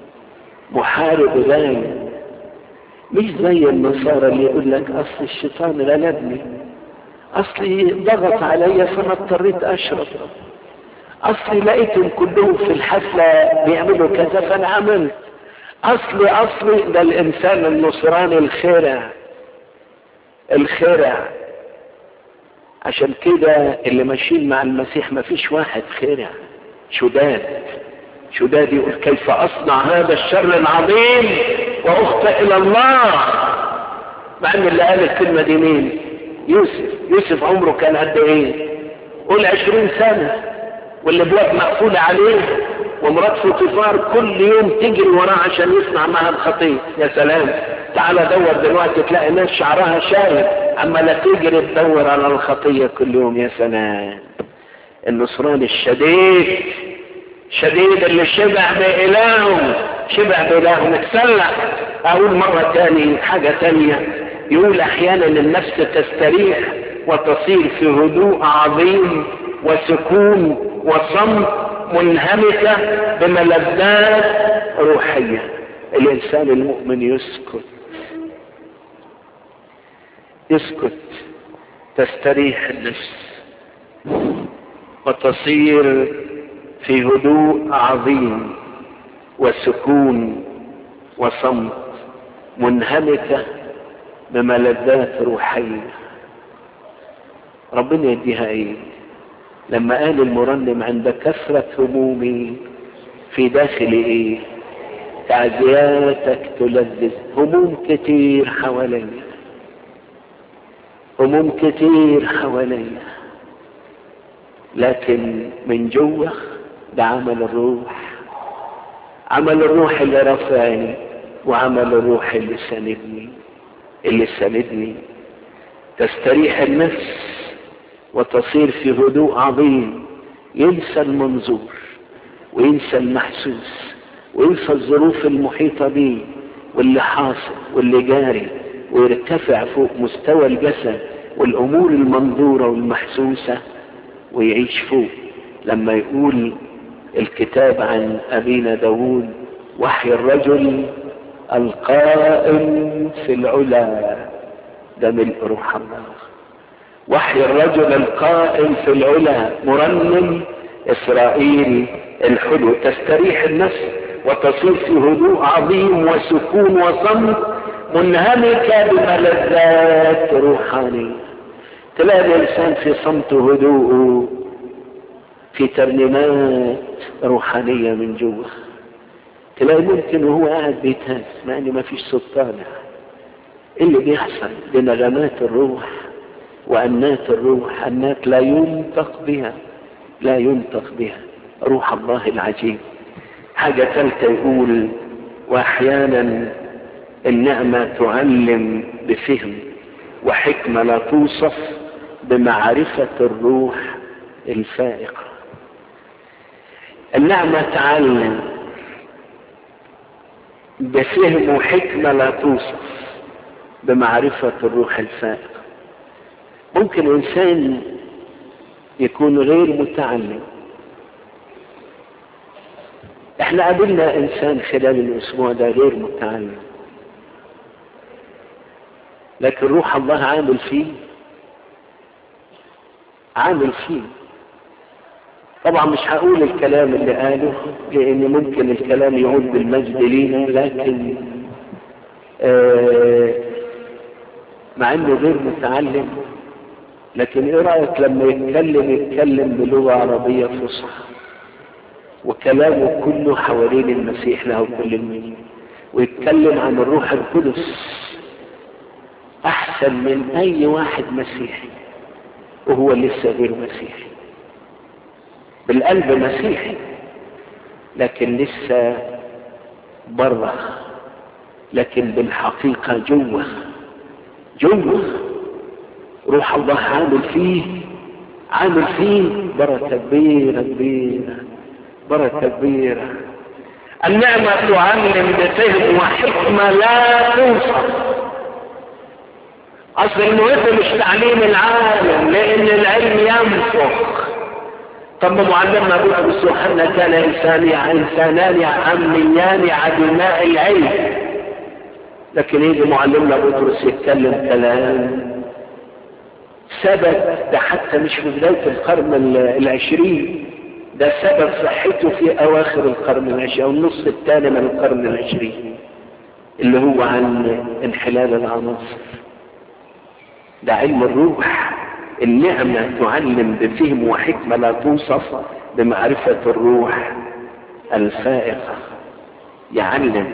محارب غالب مش زي النصارى اللي يقول لك أصل الشيطان غلبني أصلي ضغط عليا فأنا اضطريت أشرب أصلي لقيتهم كلهم في الحفلة بيعملوا كذا فأنا عملت أصلي أصلي ده الإنسان النصراني الخيرع الخيرع عشان كده اللي ماشيين مع المسيح ما فيش واحد خيرع شداد شداد يقول كيف اصنع هذا الشر العظيم واخطئ الى الله مع ان اللي قال الكلمه دي مين يوسف يوسف عمره كان قد ايه قول عشرين سنه والابواب مقفوله عليه ومرات فوتيفار كل يوم تجري وراه عشان يصنع معها الخطيه يا سلام تعالى دور دلوقتي تلاقي ناس شعرها شارب عماله تجري تدور على الخطيه كل يوم يا سلام النصراني الشديد شديد اللي شبع بإلهه شبع بإلهه متسلح أقول مرة تاني حاجة تانية يقول أحيانا النفس تستريح وتصير في هدوء عظيم وسكون وصمت منهمكة بملذات روحية الإنسان المؤمن يسكت يسكت تستريح النفس وتصير في هدوء عظيم وسكون وصمت منهمكة بملذات روحية ربنا يديها ايه لما قال المرنم عند كثرة همومي في داخلي ايه تعزياتك تلذذ هموم كتير حواليا هموم كتير حواليا لكن من جوه ده عمل الروح عمل الروح اللي رفعني وعمل الروح اللي ساندني اللي ساندني تستريح النفس وتصير في هدوء عظيم ينسى المنظور وينسى المحسوس وينسى الظروف المحيطة به واللي حاصل واللي جاري ويرتفع فوق مستوى الجسد والأمور المنظورة والمحسوسة ويعيش فوق لما يقول الكتاب عن أبينا داود وحي الرجل القائم في العلا ده ملء روح الله وحي الرجل القائم في العلا مرنم إسرائيل الحلو تستريح النفس وتصير في هدوء عظيم وسكون وصمت منهمكة بملذات روحانية تلاقي الإنسان في صمت هدوءه في ترنيمات روحانية من جوه تلاقي ممكن وهو قاعد بيتهز مع ان ما فيش صوت طالع ايه اللي بيحصل بنغمات الروح وأنات الروح أنات لا ينطق بها لا ينطق بها روح الله العجيب حاجة ثالثة يقول وأحيانا النعمة تعلم بفهم وحكمة لا توصف بمعرفة الروح الفائقة النعمة تعلم بفهم وحكمة لا توصف بمعرفة الروح الفائقة ممكن إنسان يكون غير متعلم احنا قابلنا انسان خلال الاسبوع ده غير متعلم لكن روح الله عامل فيه عامل فيه طبعا مش هقول الكلام اللي قاله لان ممكن الكلام يعود بالمجد لينا لكن آه مع انه غير متعلم لكن ايه رايك لما يتكلم يتكلم بلغه عربيه فصحى وكلامه كله حوالين المسيح له كل المجد ويتكلم عن الروح القدس احسن من اي واحد مسيحي وهو لسه غير مسيحي بالقلب مسيحي لكن لسه بره لكن بالحقيقه جوه جوه روح الله عامل فيه عامل فيه بركه كبيره كبيره بركه كبيره النعمه تعلم بفهم وحكمه لا توصف اصل المهم مش تعليم العالم لان العلم ينفخ طب معلمنا بطرس يوحنا كان انسان انسانان عميان عدماء العلم لكن يجي معلمنا بطرس يتكلم كلام ثبت ده حتى مش في بداية القرن العشرين ده سبب صحته في اواخر القرن العشرين او النصف الثاني من القرن العشرين اللي هو عن انحلال العناصر ده علم الروح النعمة تعلم بفهم وحكمة لا توصف بمعرفة الروح الفائقة يعلم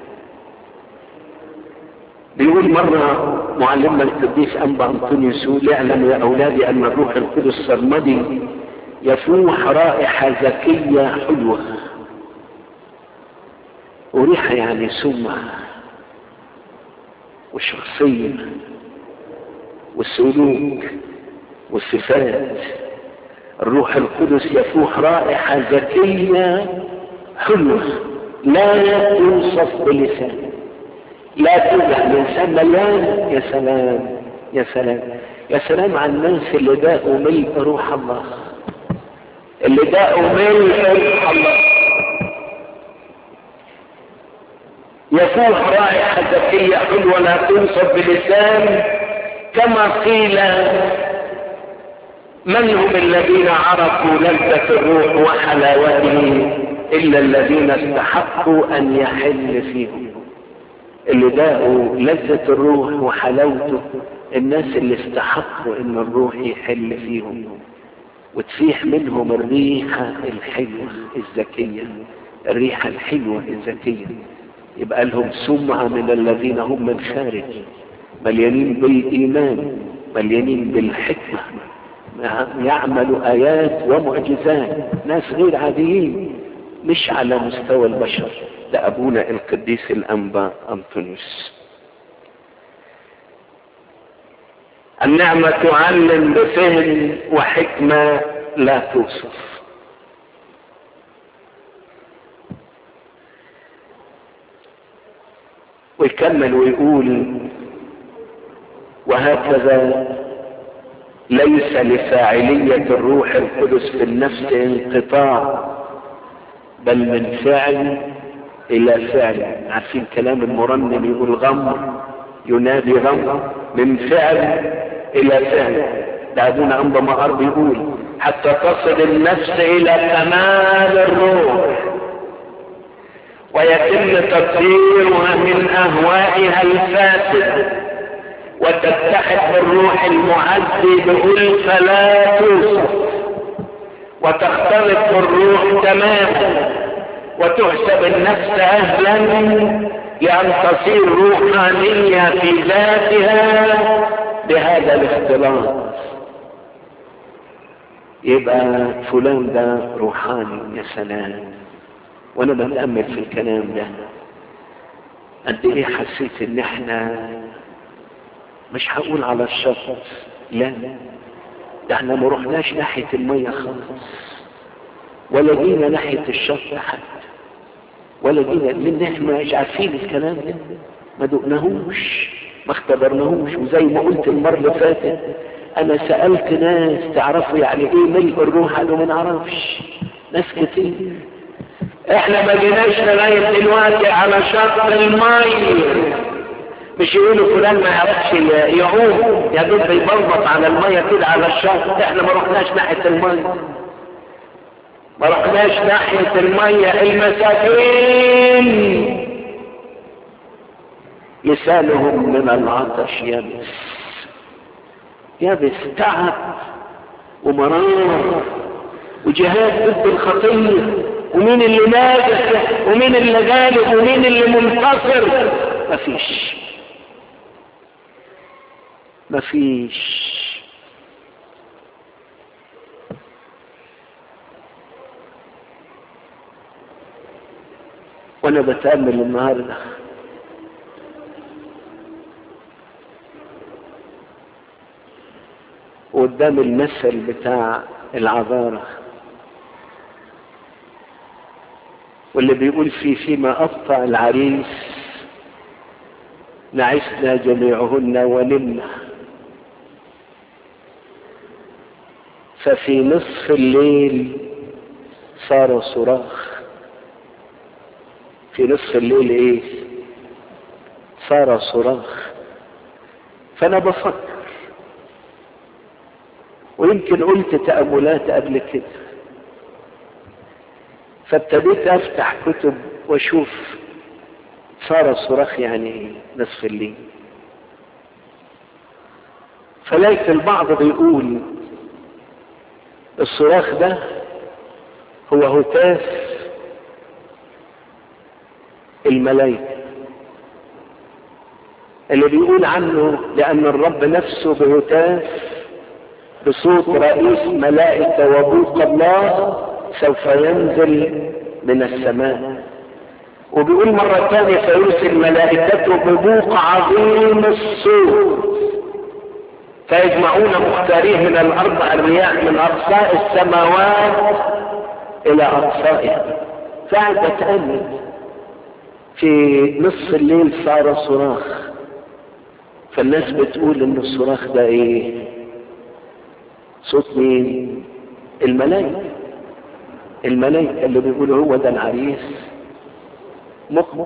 بيقول مرة معلمنا القديس أنبا أنطونيوس يقول اعلموا يا أولادي أن الروح القدس السرمدي يفوح رائحة ذكية حلوة وريحة يعني سمعة وشخصية والسلوك والصفات الروح القدس يفوح رائحة ذكية حلوة لا توصف بلسان لا توجد الإنسان مليان يا سلام يا سلام يا سلام على الناس اللي داقوا ملء روح الله اللي داقوا ملء روح الله يفوح رائحة ذكية حلوة لا توصف بلسان كما قيل من هم الذين عرفوا لذة الروح وحلاوته إلا الذين استحقوا أن يحل فيهم اللي داقوا لذة الروح وحلاوته الناس اللي استحقوا ان الروح يحل فيهم وتفيح منهم الريحة الحلوة الذكية الريحة الحلوة الذكية يبقى لهم سمعة من الذين هم من خارج مليانين بالإيمان مليانين بالحكمة يعملوا آيات ومعجزات ناس غير عاديين مش على مستوى البشر ده أبونا القديس الأنبا أنطونيوس النعمة تعلم بفهم وحكمة لا توصف ويكمل ويقول وهكذا ليس لفاعلية الروح القدس في النفس انقطاع بل من فعل الى فعل عارفين كلام المرنم يقول غمر ينادي غمر من فعل الى فعل ده ابونا انبا مهار بيقول حتى تصل النفس الى كمال الروح ويتم تطهيرها من اهوائها الفاسده وتتحد بالروح المعدي بألفة لا توصف وتختلط بالروح تماما وتحسب النفس أهلا لأن تصير روحانية في ذاتها بهذا الاختلاط يبقى فلان ده روحاني يا سلام وانا بتأمل في الكلام ده قد ايه حسيت ان احنا مش هقول على الشط لا ده احنا ما رحناش ناحية المية خالص ولا جينا ناحية الشط حتى ولا جينا لان احنا مش عارفين الكلام ده ما دقناهوش ما اختبرناهوش وزي ما قلت المرة اللي فاتت انا سألت ناس تعرفوا يعني ايه ملء الروح قالوا ما نعرفش ناس كتير احنا ما جيناش لغاية دلوقتي على شط المية مش يقولوا فلان ما يعرفش يعوم يا دوب بيبلبط على الميه كده على الشط احنا ما رحناش ناحيه الميه ما رحناش ناحيه الميه المساكين لسانهم من العطش يبس يبس تعب ومرار وجهاد ضد الخطية ومين اللي ناجح ومين اللي غالب ومين اللي منتصر مفيش مفيش وانا بتأمل النهارده قدام المثل بتاع العذارة واللي بيقول فيه فيما أبطأ العريس نعسنا جميعهن ونمنا ففي نصف الليل صار صراخ في نصف الليل ايه صار صراخ فانا بفكر ويمكن قلت تأملات قبل كده فابتديت افتح كتب واشوف صار صراخ يعني ايه نصف الليل فلاقي البعض بيقول الصراخ ده هو هتاف الملائكة اللي بيقول عنه لأن الرب نفسه بهتاف بصوت رئيس ملائكة وبوق الله سوف ينزل من السماء وبيقول مرة ثانية فيرسل ملائكته ببوق عظيم الصوت فيجمعون مختاريه من الأربع الرياح من أقصاء السماوات إلى أقصائها فقعد بتأمل في نصف الليل صار صراخ فالناس بتقول ان الصراخ ده ايه صوت مين الملائكة الملائكة اللي بيقولوا هو ده العريس مقبل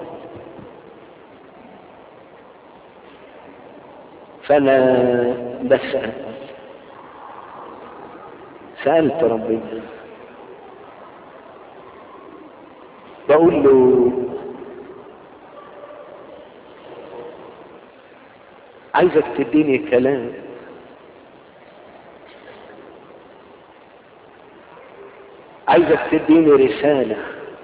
فانا بسأل سألت ربنا بقول له عايزك تديني كلام عايزك تديني رسالة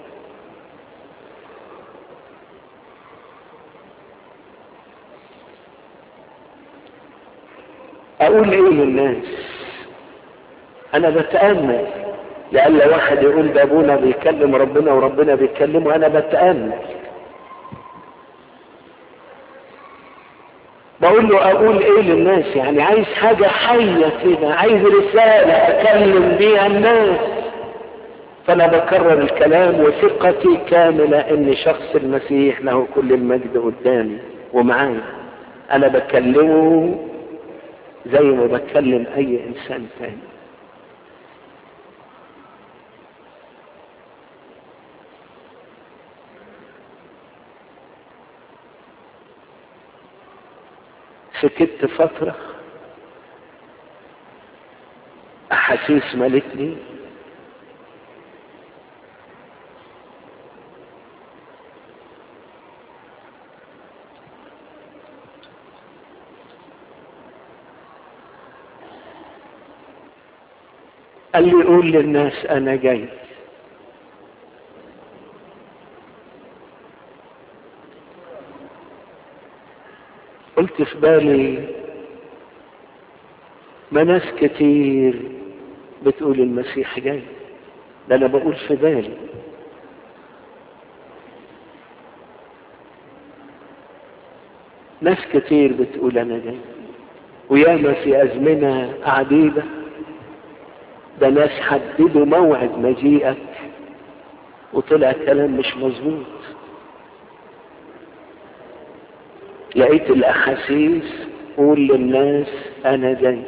اقول ايه للناس انا بتأمل لألا واحد يقول ده ابونا بيكلم ربنا وربنا بيكلمه انا بتأمل بقول له اقول ايه للناس يعني عايز حاجة حية كده عايز رسالة اكلم بيها الناس فانا بكرر الكلام وثقتي كاملة ان شخص المسيح له كل المجد قدامي ومعايا انا بكلمه زي ما بكلم اي انسان تاني سكت فترة أحاسيس ملتني قال لي قول للناس أنا جاي قلت في بالي ما ناس كتير بتقول المسيح جاي ده انا بقول في بالي ناس كتير بتقول انا جاي وياما في ازمنه عديده ده ناس حددوا موعد مجيئك وطلع كلام مش مظبوط لقيت الاحاسيس قول للناس انا جاي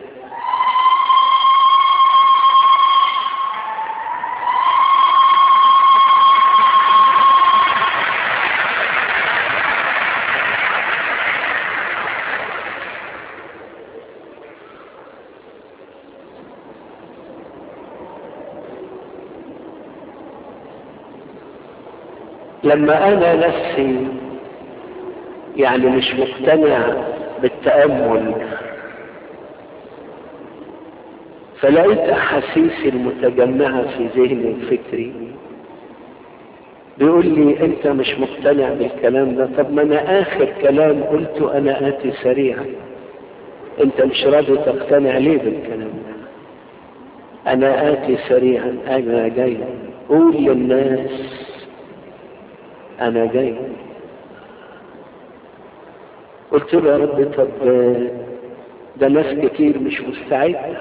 لما انا نفسي يعني مش مقتنع بالتأمل فلقيت أحاسيسي المتجمعة في ذهني وفكري بيقول لي أنت مش مقتنع بالكلام ده طب ما أنا آخر كلام قلته أنا آتي سريعا أنت مش راضي تقتنع ليه بالكلام ده أنا آتي سريعا أنا جاي قول للناس أنا جاي قلت له يا رب طب ده ناس كتير مش مستعدة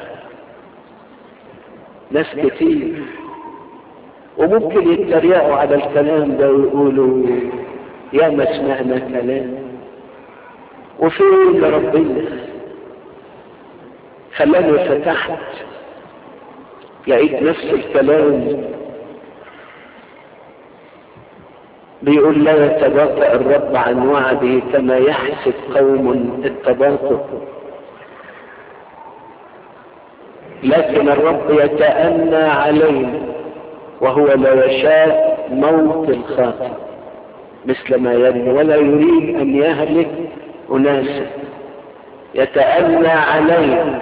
ناس كتير وممكن يتريقوا على الكلام ده ويقولوا يا ما سمعنا كلام وفين ربنا خلاني فتحت لقيت نفس الكلام بيقول لا يتباطأ الرب عن وعده كما يحسب قوم التباطؤ لكن الرب يتأنى علينا وهو لا يشاء موت الخاطئ مثل ما يرمي ولا يريد ان يهلك اناسا يتأنى علينا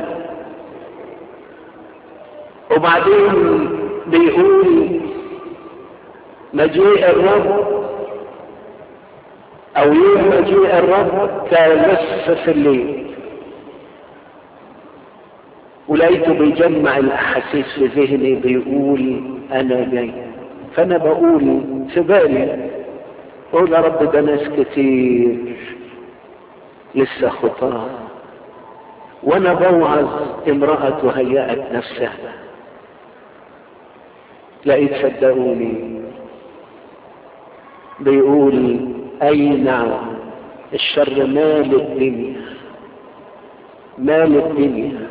وبعدين بيقول مجيء الرب او يوم مجيء الرب كنصف الليل ولقيته بيجمع الاحاسيس في ذهني بيقول انا جاي فانا بقول في بالي بقول يا رب ده ناس كتير لسه خطاه وانا بوعظ امرأة هيأت نفسها لقيت صدقوني بيقول اي نعم الشر مال الدنيا مال الدنيا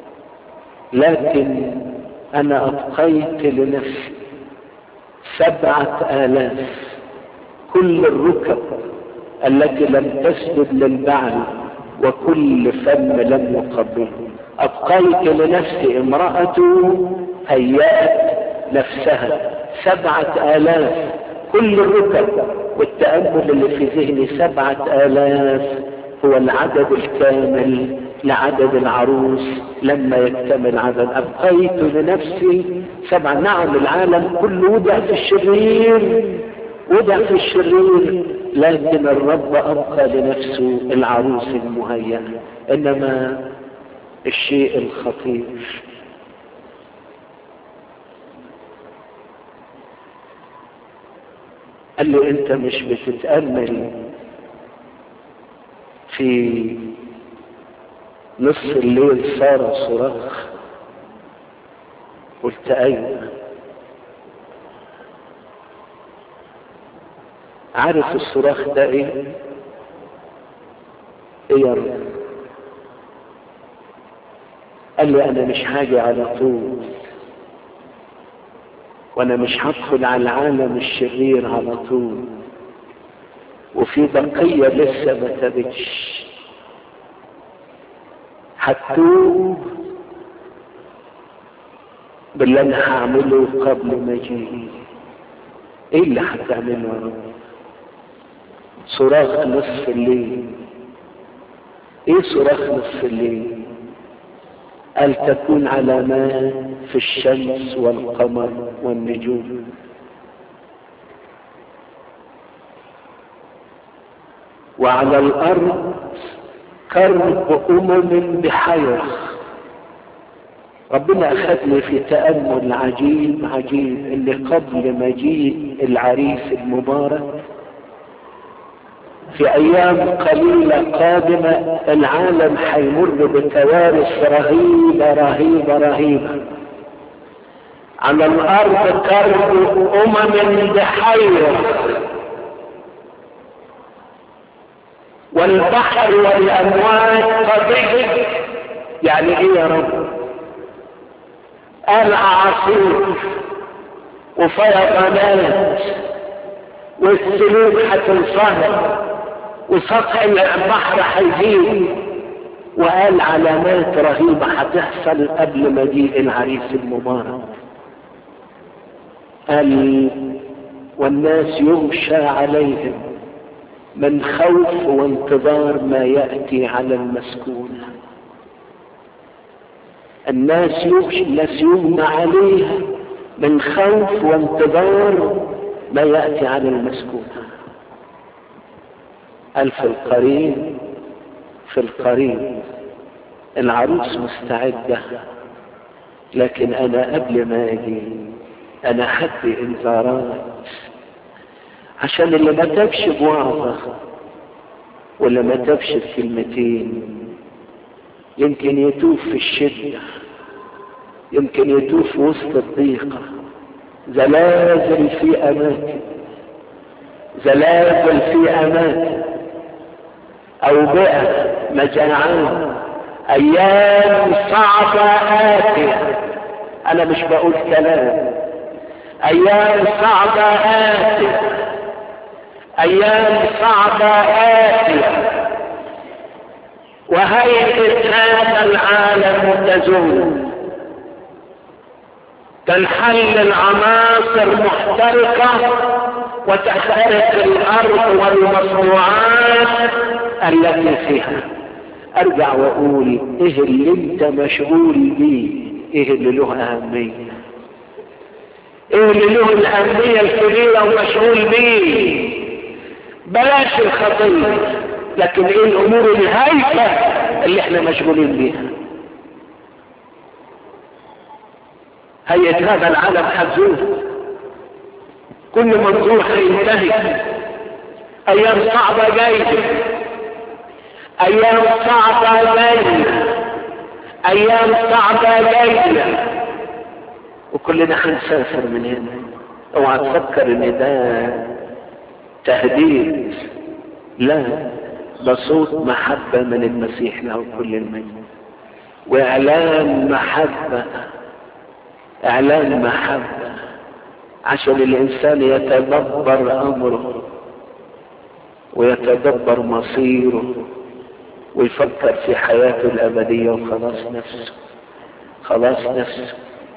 لكن انا ابقيت لنفسي سبعة الاف كل الركب التي لم تسجد للبعل وكل فم لم يقبله ابقيت لنفسي امرأة هيأت نفسها سبعة آلاف كل الركب والتأمل اللي في ذهني سبعة آلاف هو العدد الكامل لعدد العروس لما يكتمل عدد أبقيت لنفسي سبعة نعم العالم كله وضع في الشرير وضع في الشرير لكن الرب أبقى لنفسه العروس المهيئة إنما الشيء الخطير قال له انت مش بتتأمل في نصف الليل صار صراخ قلت ايوه عارف الصراخ ده ايه ايه يا رب قال لي انا مش حاجة على طول وانا مش هدخل على العالم الشرير على طول وفي بقية لسه ما تبتش هتوب باللي انا هعمله قبل مجيئي ايه اللي هتعمله يا رب صراخ نصف الليل ايه صراخ نصف الليل قال تكون علامات في الشمس والقمر والنجوم وعلى الارض كرب امم بحيرة ربنا اخذني في تأمل عجيب عجيب اللي قبل مجيء العريس المبارك في ايام قليلة قادمة العالم حيمر بكوارث رهيبة رهيبة رهيبة على الارض كرب امم بحيرة والبحر والامواج قضية يعني ايه يا رب قال اعاصير وفيضانات والسلوك هتنصهر وسطح البحر هيزيد وقال علامات رهيبة هتحصل قبل مجيء العريس المبارك قال والناس يغشى عليهم من خوف وانتظار ما يأتي على المسكون الناس الناس يغمى عليها من خوف وانتظار ما يأتي على المسكون ألف القريب في القريب العروس مستعدة لكن أنا قبل ما أجي أنا حدي إنذارات عشان اللي ما تبش بوعظة ولا ما تبش بكلمتين يمكن يتوه في الشدة يمكن يتوه في وسط الضيقة زلازل في أماكن زلازل في أماكن أوبئة مجاعات أيام صعبة آتية أنا مش بقول كلام أيام صعبة آتية أيام صعبة آتية وهيئة هذا العالم تزول تنحل العناصر محترقة وتحترق الأرض والمصنوعات التي فيها أرجع وأقول إيه اللي أنت مشغول بيه إيه اللي له أهمية إيه اللي له الأهمية الكبيرة ومشغول بيه بلاش الخطية لكن ايه الامور الهايفة اللي احنا مشغولين بيها هيئة هذا العالم حزون كل منظور هينتهي ايام صعبة جاية ايام صعبة جاية ايام صعبة جاية وكلنا هنسافر من هنا اوعى تفكر ان ده تهديد لا ده صوت محبة من المسيح له كل المجد واعلان محبة اعلان محبة عشان الانسان يتدبر امره ويتدبر مصيره ويفكر في حياته الابدية وخلاص نفسه خلاص نفسه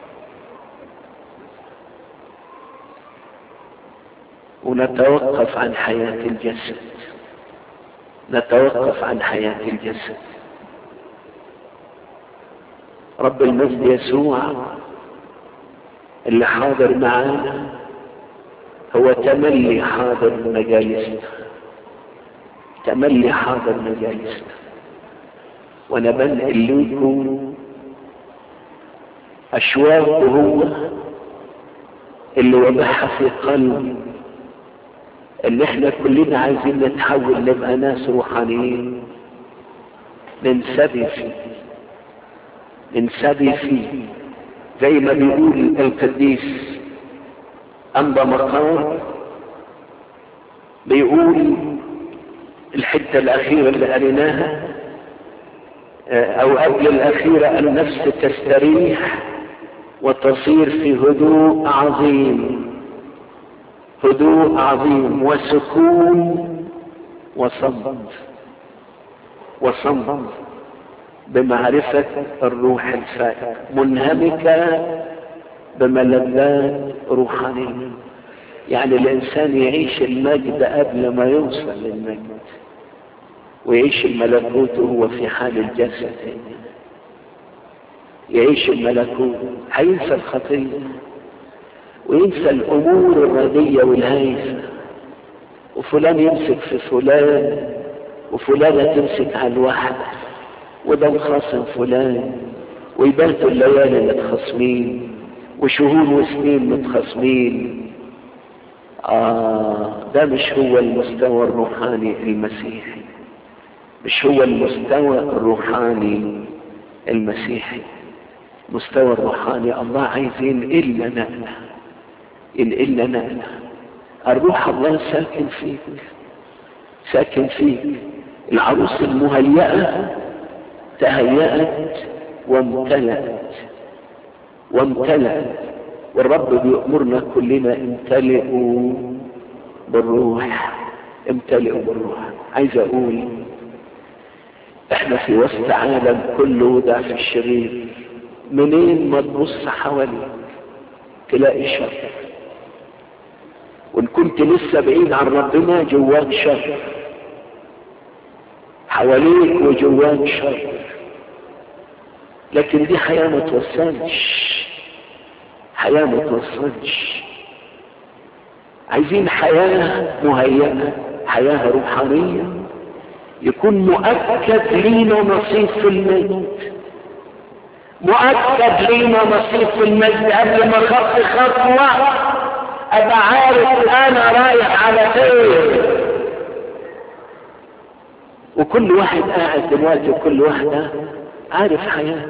ونتوقف عن حياة الجسد نتوقف عن حياة الجسد رب المجد يسوع اللي حاضر معانا هو تملي حاضر مجالسنا تملي حاضر مجالسنا وانا بنقل لكم اشواقه هو اللي وضعها في قلبي اللي احنا كلنا عايزين نتحول نبقى ناس روحانيين ننسبي فيه ننسبي فيه زي ما بيقول القديس أنبا مقام بيقول الحتة الأخيرة اللي قريناها أو قبل الأخيرة النفس تستريح وتصير في هدوء عظيم هدوء عظيم وسكون وصمت وصمت بمعرفة الروح الفائق منهمكة بملذات روحانية يعني الإنسان يعيش المجد قبل ما يوصل للمجد ويعيش الملكوت وهو في حال الجسد يعيش الملكوت هينسى الخطيه وينسى الامور الردية والهايفة وفلان يمسك في فلان وفلانة تمسك على الواحد وده مخاصم فلان ويباتوا الليالي متخاصمين وشهور وسنين متخاصمين آه ده مش هو المستوى الروحاني المسيحي مش هو المستوى الروحاني المسيحي مستوى الروحاني الله عايز ينقلنا نقله ينقلنا نقله الروح الله ساكن فيك ساكن فيك العروس المهيئة تهيأت وامتلأت وامتلأت والرب بيأمرنا كلنا امتلئوا بالروح امتلئوا بالروح عايز اقول احنا في وسط عالم كله وضع في الشرير منين ما تبص حواليك تلاقي شر وان كنت لسه بعيد عن ربنا جواك شر حواليك وجواك شر لكن دي حياة ما توصلش حياة ما توصلش عايزين حياة مهيئة حياة روحانية يكون مؤكد لينا نصيب في المجد مؤكد لينا نصيب في المجد قبل ما خط خطوة ابقى عارف انا رايح على فين وكل واحد قاعد دلوقتي وكل واحدة عارف حياته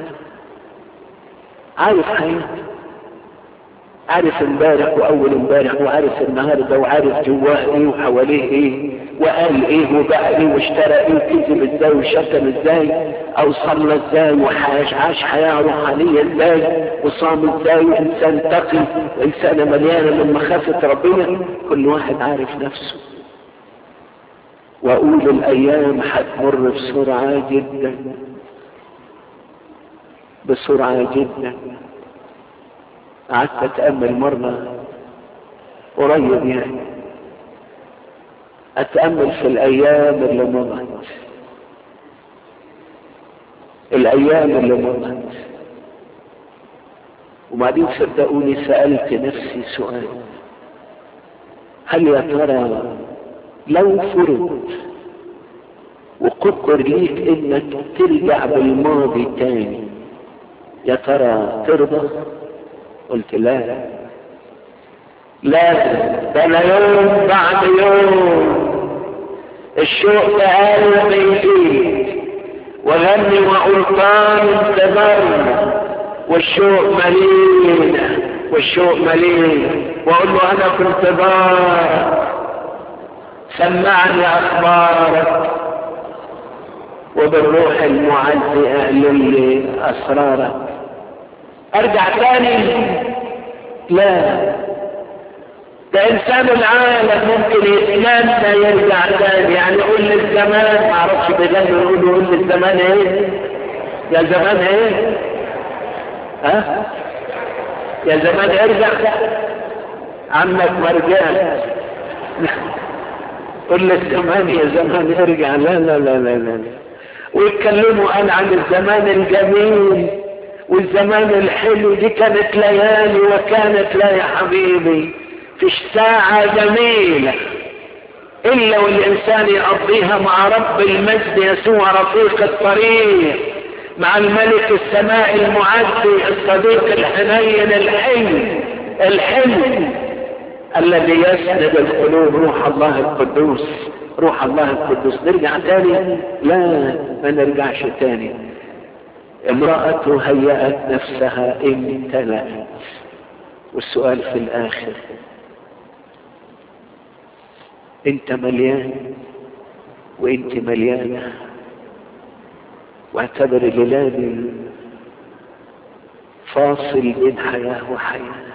عارف حياته عارف امبارح واول امبارح وعارف النهارده وعارف جواه ايه وحواليه ايه وقال ايه وبقى ايه واشترى ايه وكذب ازاي وشتم ازاي او صلى ازاي وعاش عاش حياه روحانيه ازاي وصام ازاي وانسان تقي وانسانه مليانه من مخافه ربنا كل واحد عارف نفسه واقول الايام هتمر بسرعه جدا بسرعه جدا قعدت اتامل مره قريب يعني اتامل في الايام اللي مضت الايام اللي مضت وبعدين صدقوني سالت نفسي سؤال هل يا ترى لو فرض وقدر ليك انك ترجع بالماضي تاني يا ترى ترضى قلت لا لا ده انا يوم بعد يوم الشوق تعالى بيزيد وغني واقول طال انتظرنا والشوق مليء والشوق مليء واقول له انا في انتظارك سمعني اخبارك وبالروح المعزي اعلن لي اسرارك ارجع تاني لا ده انسان العالم ممكن يتمنى يرجع تاني يعني يقول للزمان ما اعرفش بيغني يقول يقول للزمان ايه يا زمان ايه ها يا زمان ارجع عمك ما رجعت قل للزمان يا زمان ارجع لا لا لا لا لا ويتكلموا انا عن الزمان الجميل والزمان الحلو دي كانت ليالي وكانت لا يا حبيبي فيش ساعة جميلة إلا والإنسان يقضيها مع رب المجد يسوع رفيق الطريق مع الملك السماء المعدي الصديق الحنين الحي الحلو الذي يسند القلوب روح الله القدوس روح الله القدوس نرجع تاني لا ما نرجعش تاني امرأة هيأت نفسها امتلأت والسؤال في الآخر انت مليان وانت مليانة واعتبر الليلة فاصل بين حياة وحياة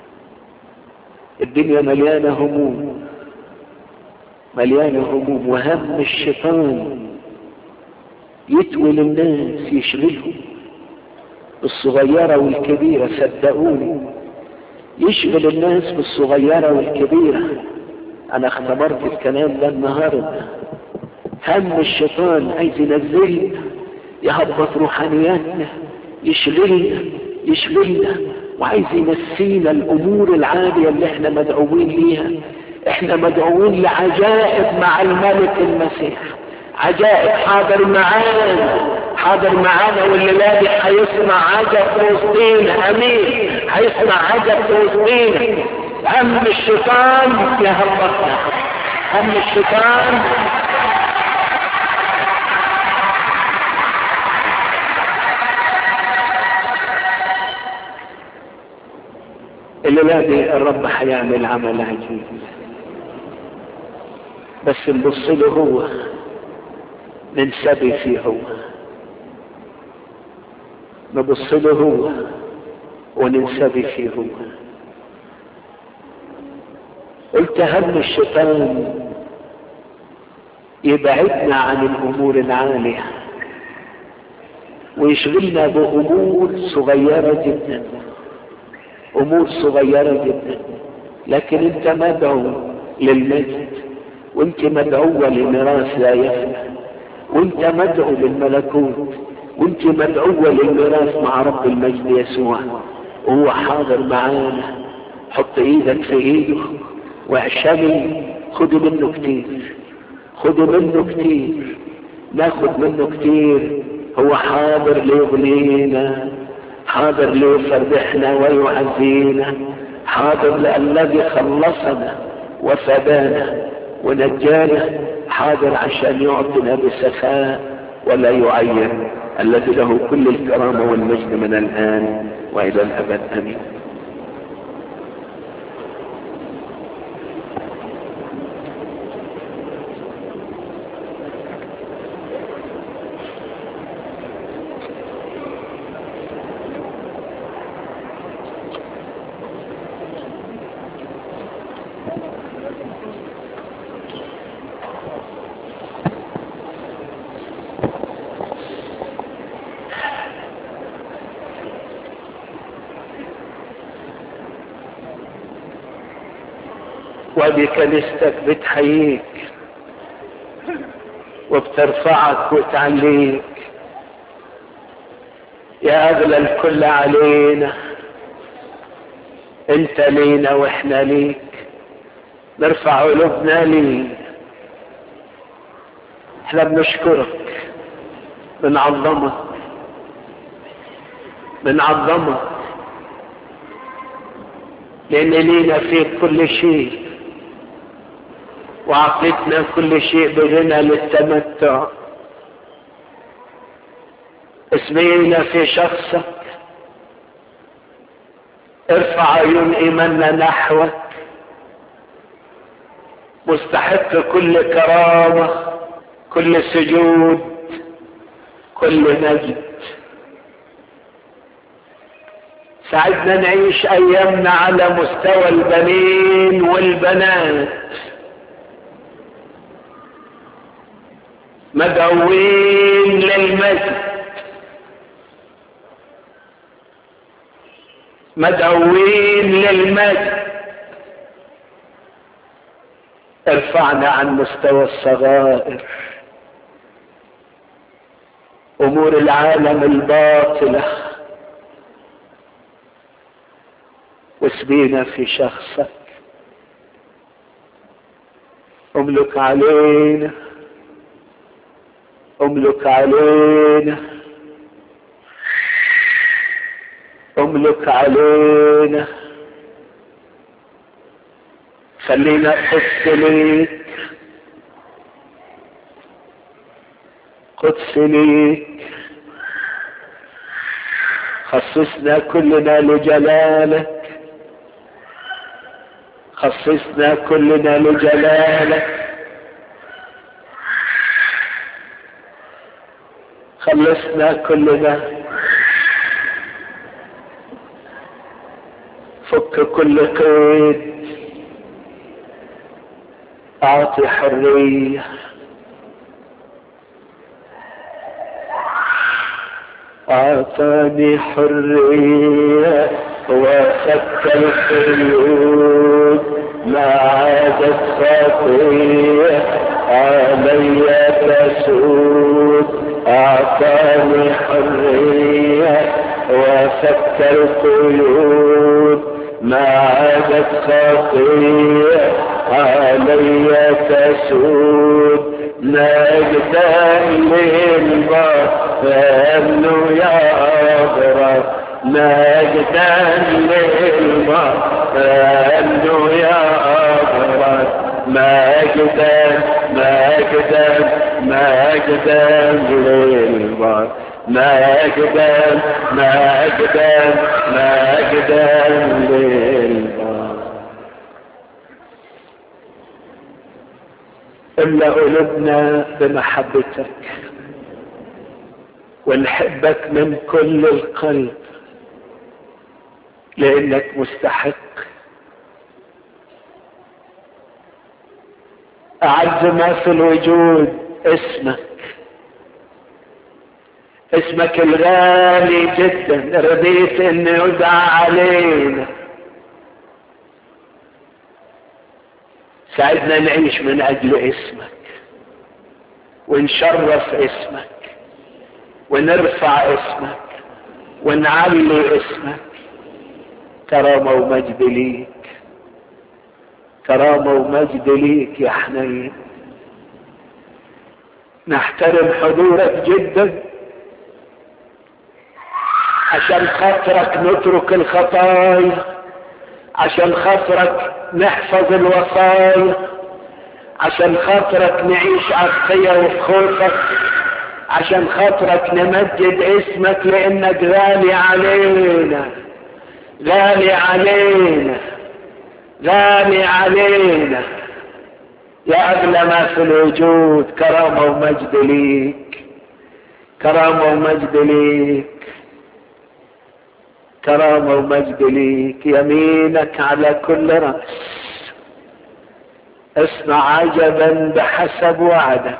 الدنيا مليانة هموم مليانة هموم وهم الشيطان يتول الناس يشغلهم بالصغيرة والكبيرة صدقوني يشغل الناس بالصغيرة والكبيرة انا اختبرت الكلام ده النهاردة هم الشيطان عايز ينزلنا يهبط روحانياتنا يشغلنا يشغلنا وعايز ينسينا الامور العالية اللي احنا مدعوين ليها احنا مدعوين لعجائب مع الملك المسيح عجائب حاضر معانا حاضر معانا والليلة دي هيصنع عجب في وسطينا امين هيصنع عجب في وسطينا هم الشيطان يهبطنا هم الشيطان الليلة دي الرب هيعمل عمل عجيب بس نبص له هو ننسبي فيه هو نبص له هو وننسبي فيه هو قلت هم الشيطان يبعدنا عن الامور العاليه ويشغلنا بامور صغيره جدا امور صغيره جدا لكن انت مدعو للمجد وانت مدعوه لميراث لا يفنى وانت مدعو للملكوت وانت مدعوة للميراث مع رب المجد يسوع وهو حاضر معانا حط ايدك في ايده واعشمي خدوا منه كتير خدوا منه كتير ناخد منه كتير هو حاضر ليغنينا حاضر ليفرحنا ويعزينا حاضر للذي خلصنا وفدانا ونجانا حاضر عشان يعطينا بسخاء ولا يعين الذي له كل الكرامة والمجد من الآن وإلى الأبد آمين وادي كنيستك بتحييك وبترفعك وتعليك يا اغلى الكل علينا انت لينا واحنا ليك نرفع قلوبنا ليك احنا بنشكرك بنعظمك بنعظمك لان لينا فيك كل شيء وعطيتنا كل شيء بغنى للتمتع اسمينا في شخصك ارفع عيون ايماننا نحوك مستحق كل كرامة كل سجود كل مجد ساعدنا نعيش ايامنا على مستوى البنين والبنات مدعوين للمجد مدعوين للمجد ارفعنا عن مستوى الصغائر امور العالم الباطله واسبينا في شخصك املك علينا املك علينا املك علينا خلينا قدس ليك قدس ليك خصصنا كلنا لجلالك خصصنا كلنا لجلالك خلصنا كلنا فك كل قيد اعطي حريه اعطاني حريه وفك القيود ما عادت خطيه علي تسود اعطاني حريه وفك القيود ما عادت خطيه علي تسود نجدا للبر فانه يا اغرب مجدا للبر فانه يا اغرب مجدا مجدا مجدا للبر مجدا مجدا مجدا للبر املا قلوبنا بمحبتك ونحبك من كل القلب لانك مستحق اعز ما في الوجود اسمك اسمك الغالي جدا رضيت ان يدعى علينا ساعدنا نعيش من اجل اسمك ونشرف اسمك ونرفع اسمك ونعلي اسمك كرامة ومجد ليك كرامة ومجد ليك يا حنين نحترم حضورك جدا عشان خاطرك نترك الخطايا عشان خاطرك نحفظ الوصايا عشان خاطرك نعيش عفية وفي خوفك عشان خاطرك نمجد اسمك لانك غالي علينا غالي علينا غالي علينا يا اغلى ما في الوجود كرامة ومجد ليك كرامة ومجد ليك كرامة ومجد ليك يمينك على كل رأس اصنع عجبا بحسب وعدك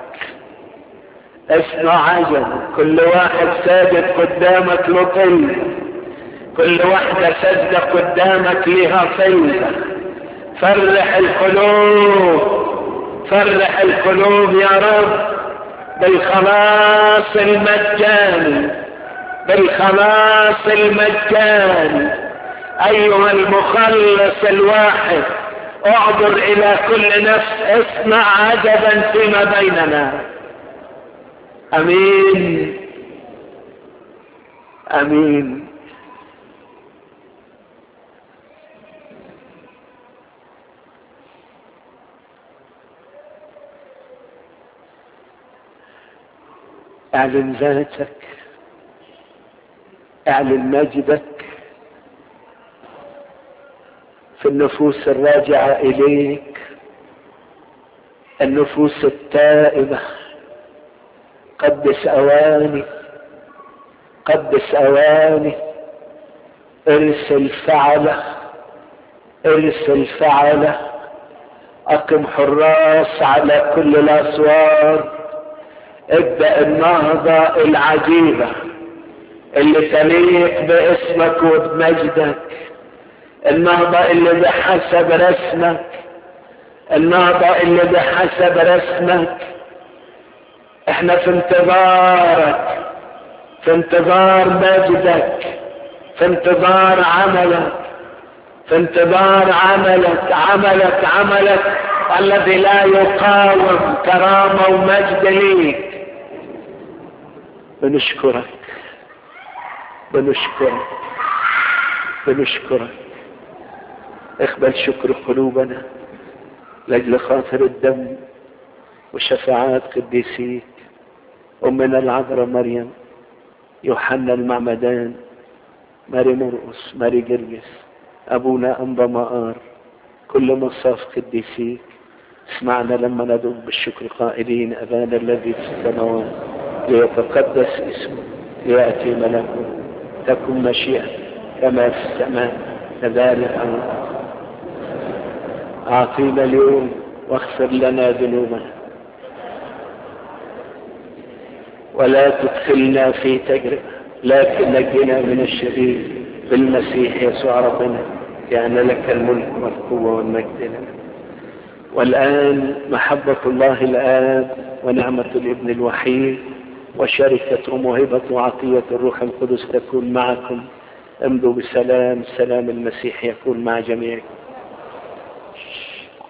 اصنع عجبا كل واحد ساجد قدامك له طلبة كل واحدة سجدة قدامك لها طلبة فرح القلوب فرح القلوب يا رب بالخلاص المجاني بالخلاص المجاني ايها المخلص الواحد اعبر الى كل نفس اصنع عجبا فيما بيننا امين امين اعلن ذاتك اعلن مجدك في النفوس الراجعة إليك النفوس التائبة قدس أواني قدس أواني ارسل فعلة ارسل فعلة أقم حراس على كل الأسوار ابدأ النهضة العجيبة اللي تليق باسمك وبمجدك النهضة اللي بحسب رسمك النهضة اللي بحسب رسمك احنا في انتظارك في انتظار مجدك في انتظار عملك في انتظار عملك عملك عملك الذي لا يقاوم كرامة ومجد ليك بنشكرك بنشكرك بنشكرك اقبل شكر قلوبنا لاجل خاطر الدم وشفاعات قديسيك امنا العذراء مريم يوحنا المعمدان ماري مرقس ماري جرجس ابونا انبا مقار كل مصاف قديسيك اسمعنا لما ندعو بالشكر قائلين ابانا الذي في السماوات ليتقدس اسمه لياتي ملكه تكن مشيئه كما في السماء كذلك على الارض أعطينا اليوم واغفر لنا ذنوبنا ولا تدخلنا في تجربة لكن نجنا من الشرير بالمسيح يسوع ربنا يعني لك الملك والقوة والمجد لنا والآن محبة الله الآب ونعمة الابن الوحيد وشركة وموهبة وعطية الروح القدس تكون معكم امضوا بسلام سلام المسيح يكون مع جميعكم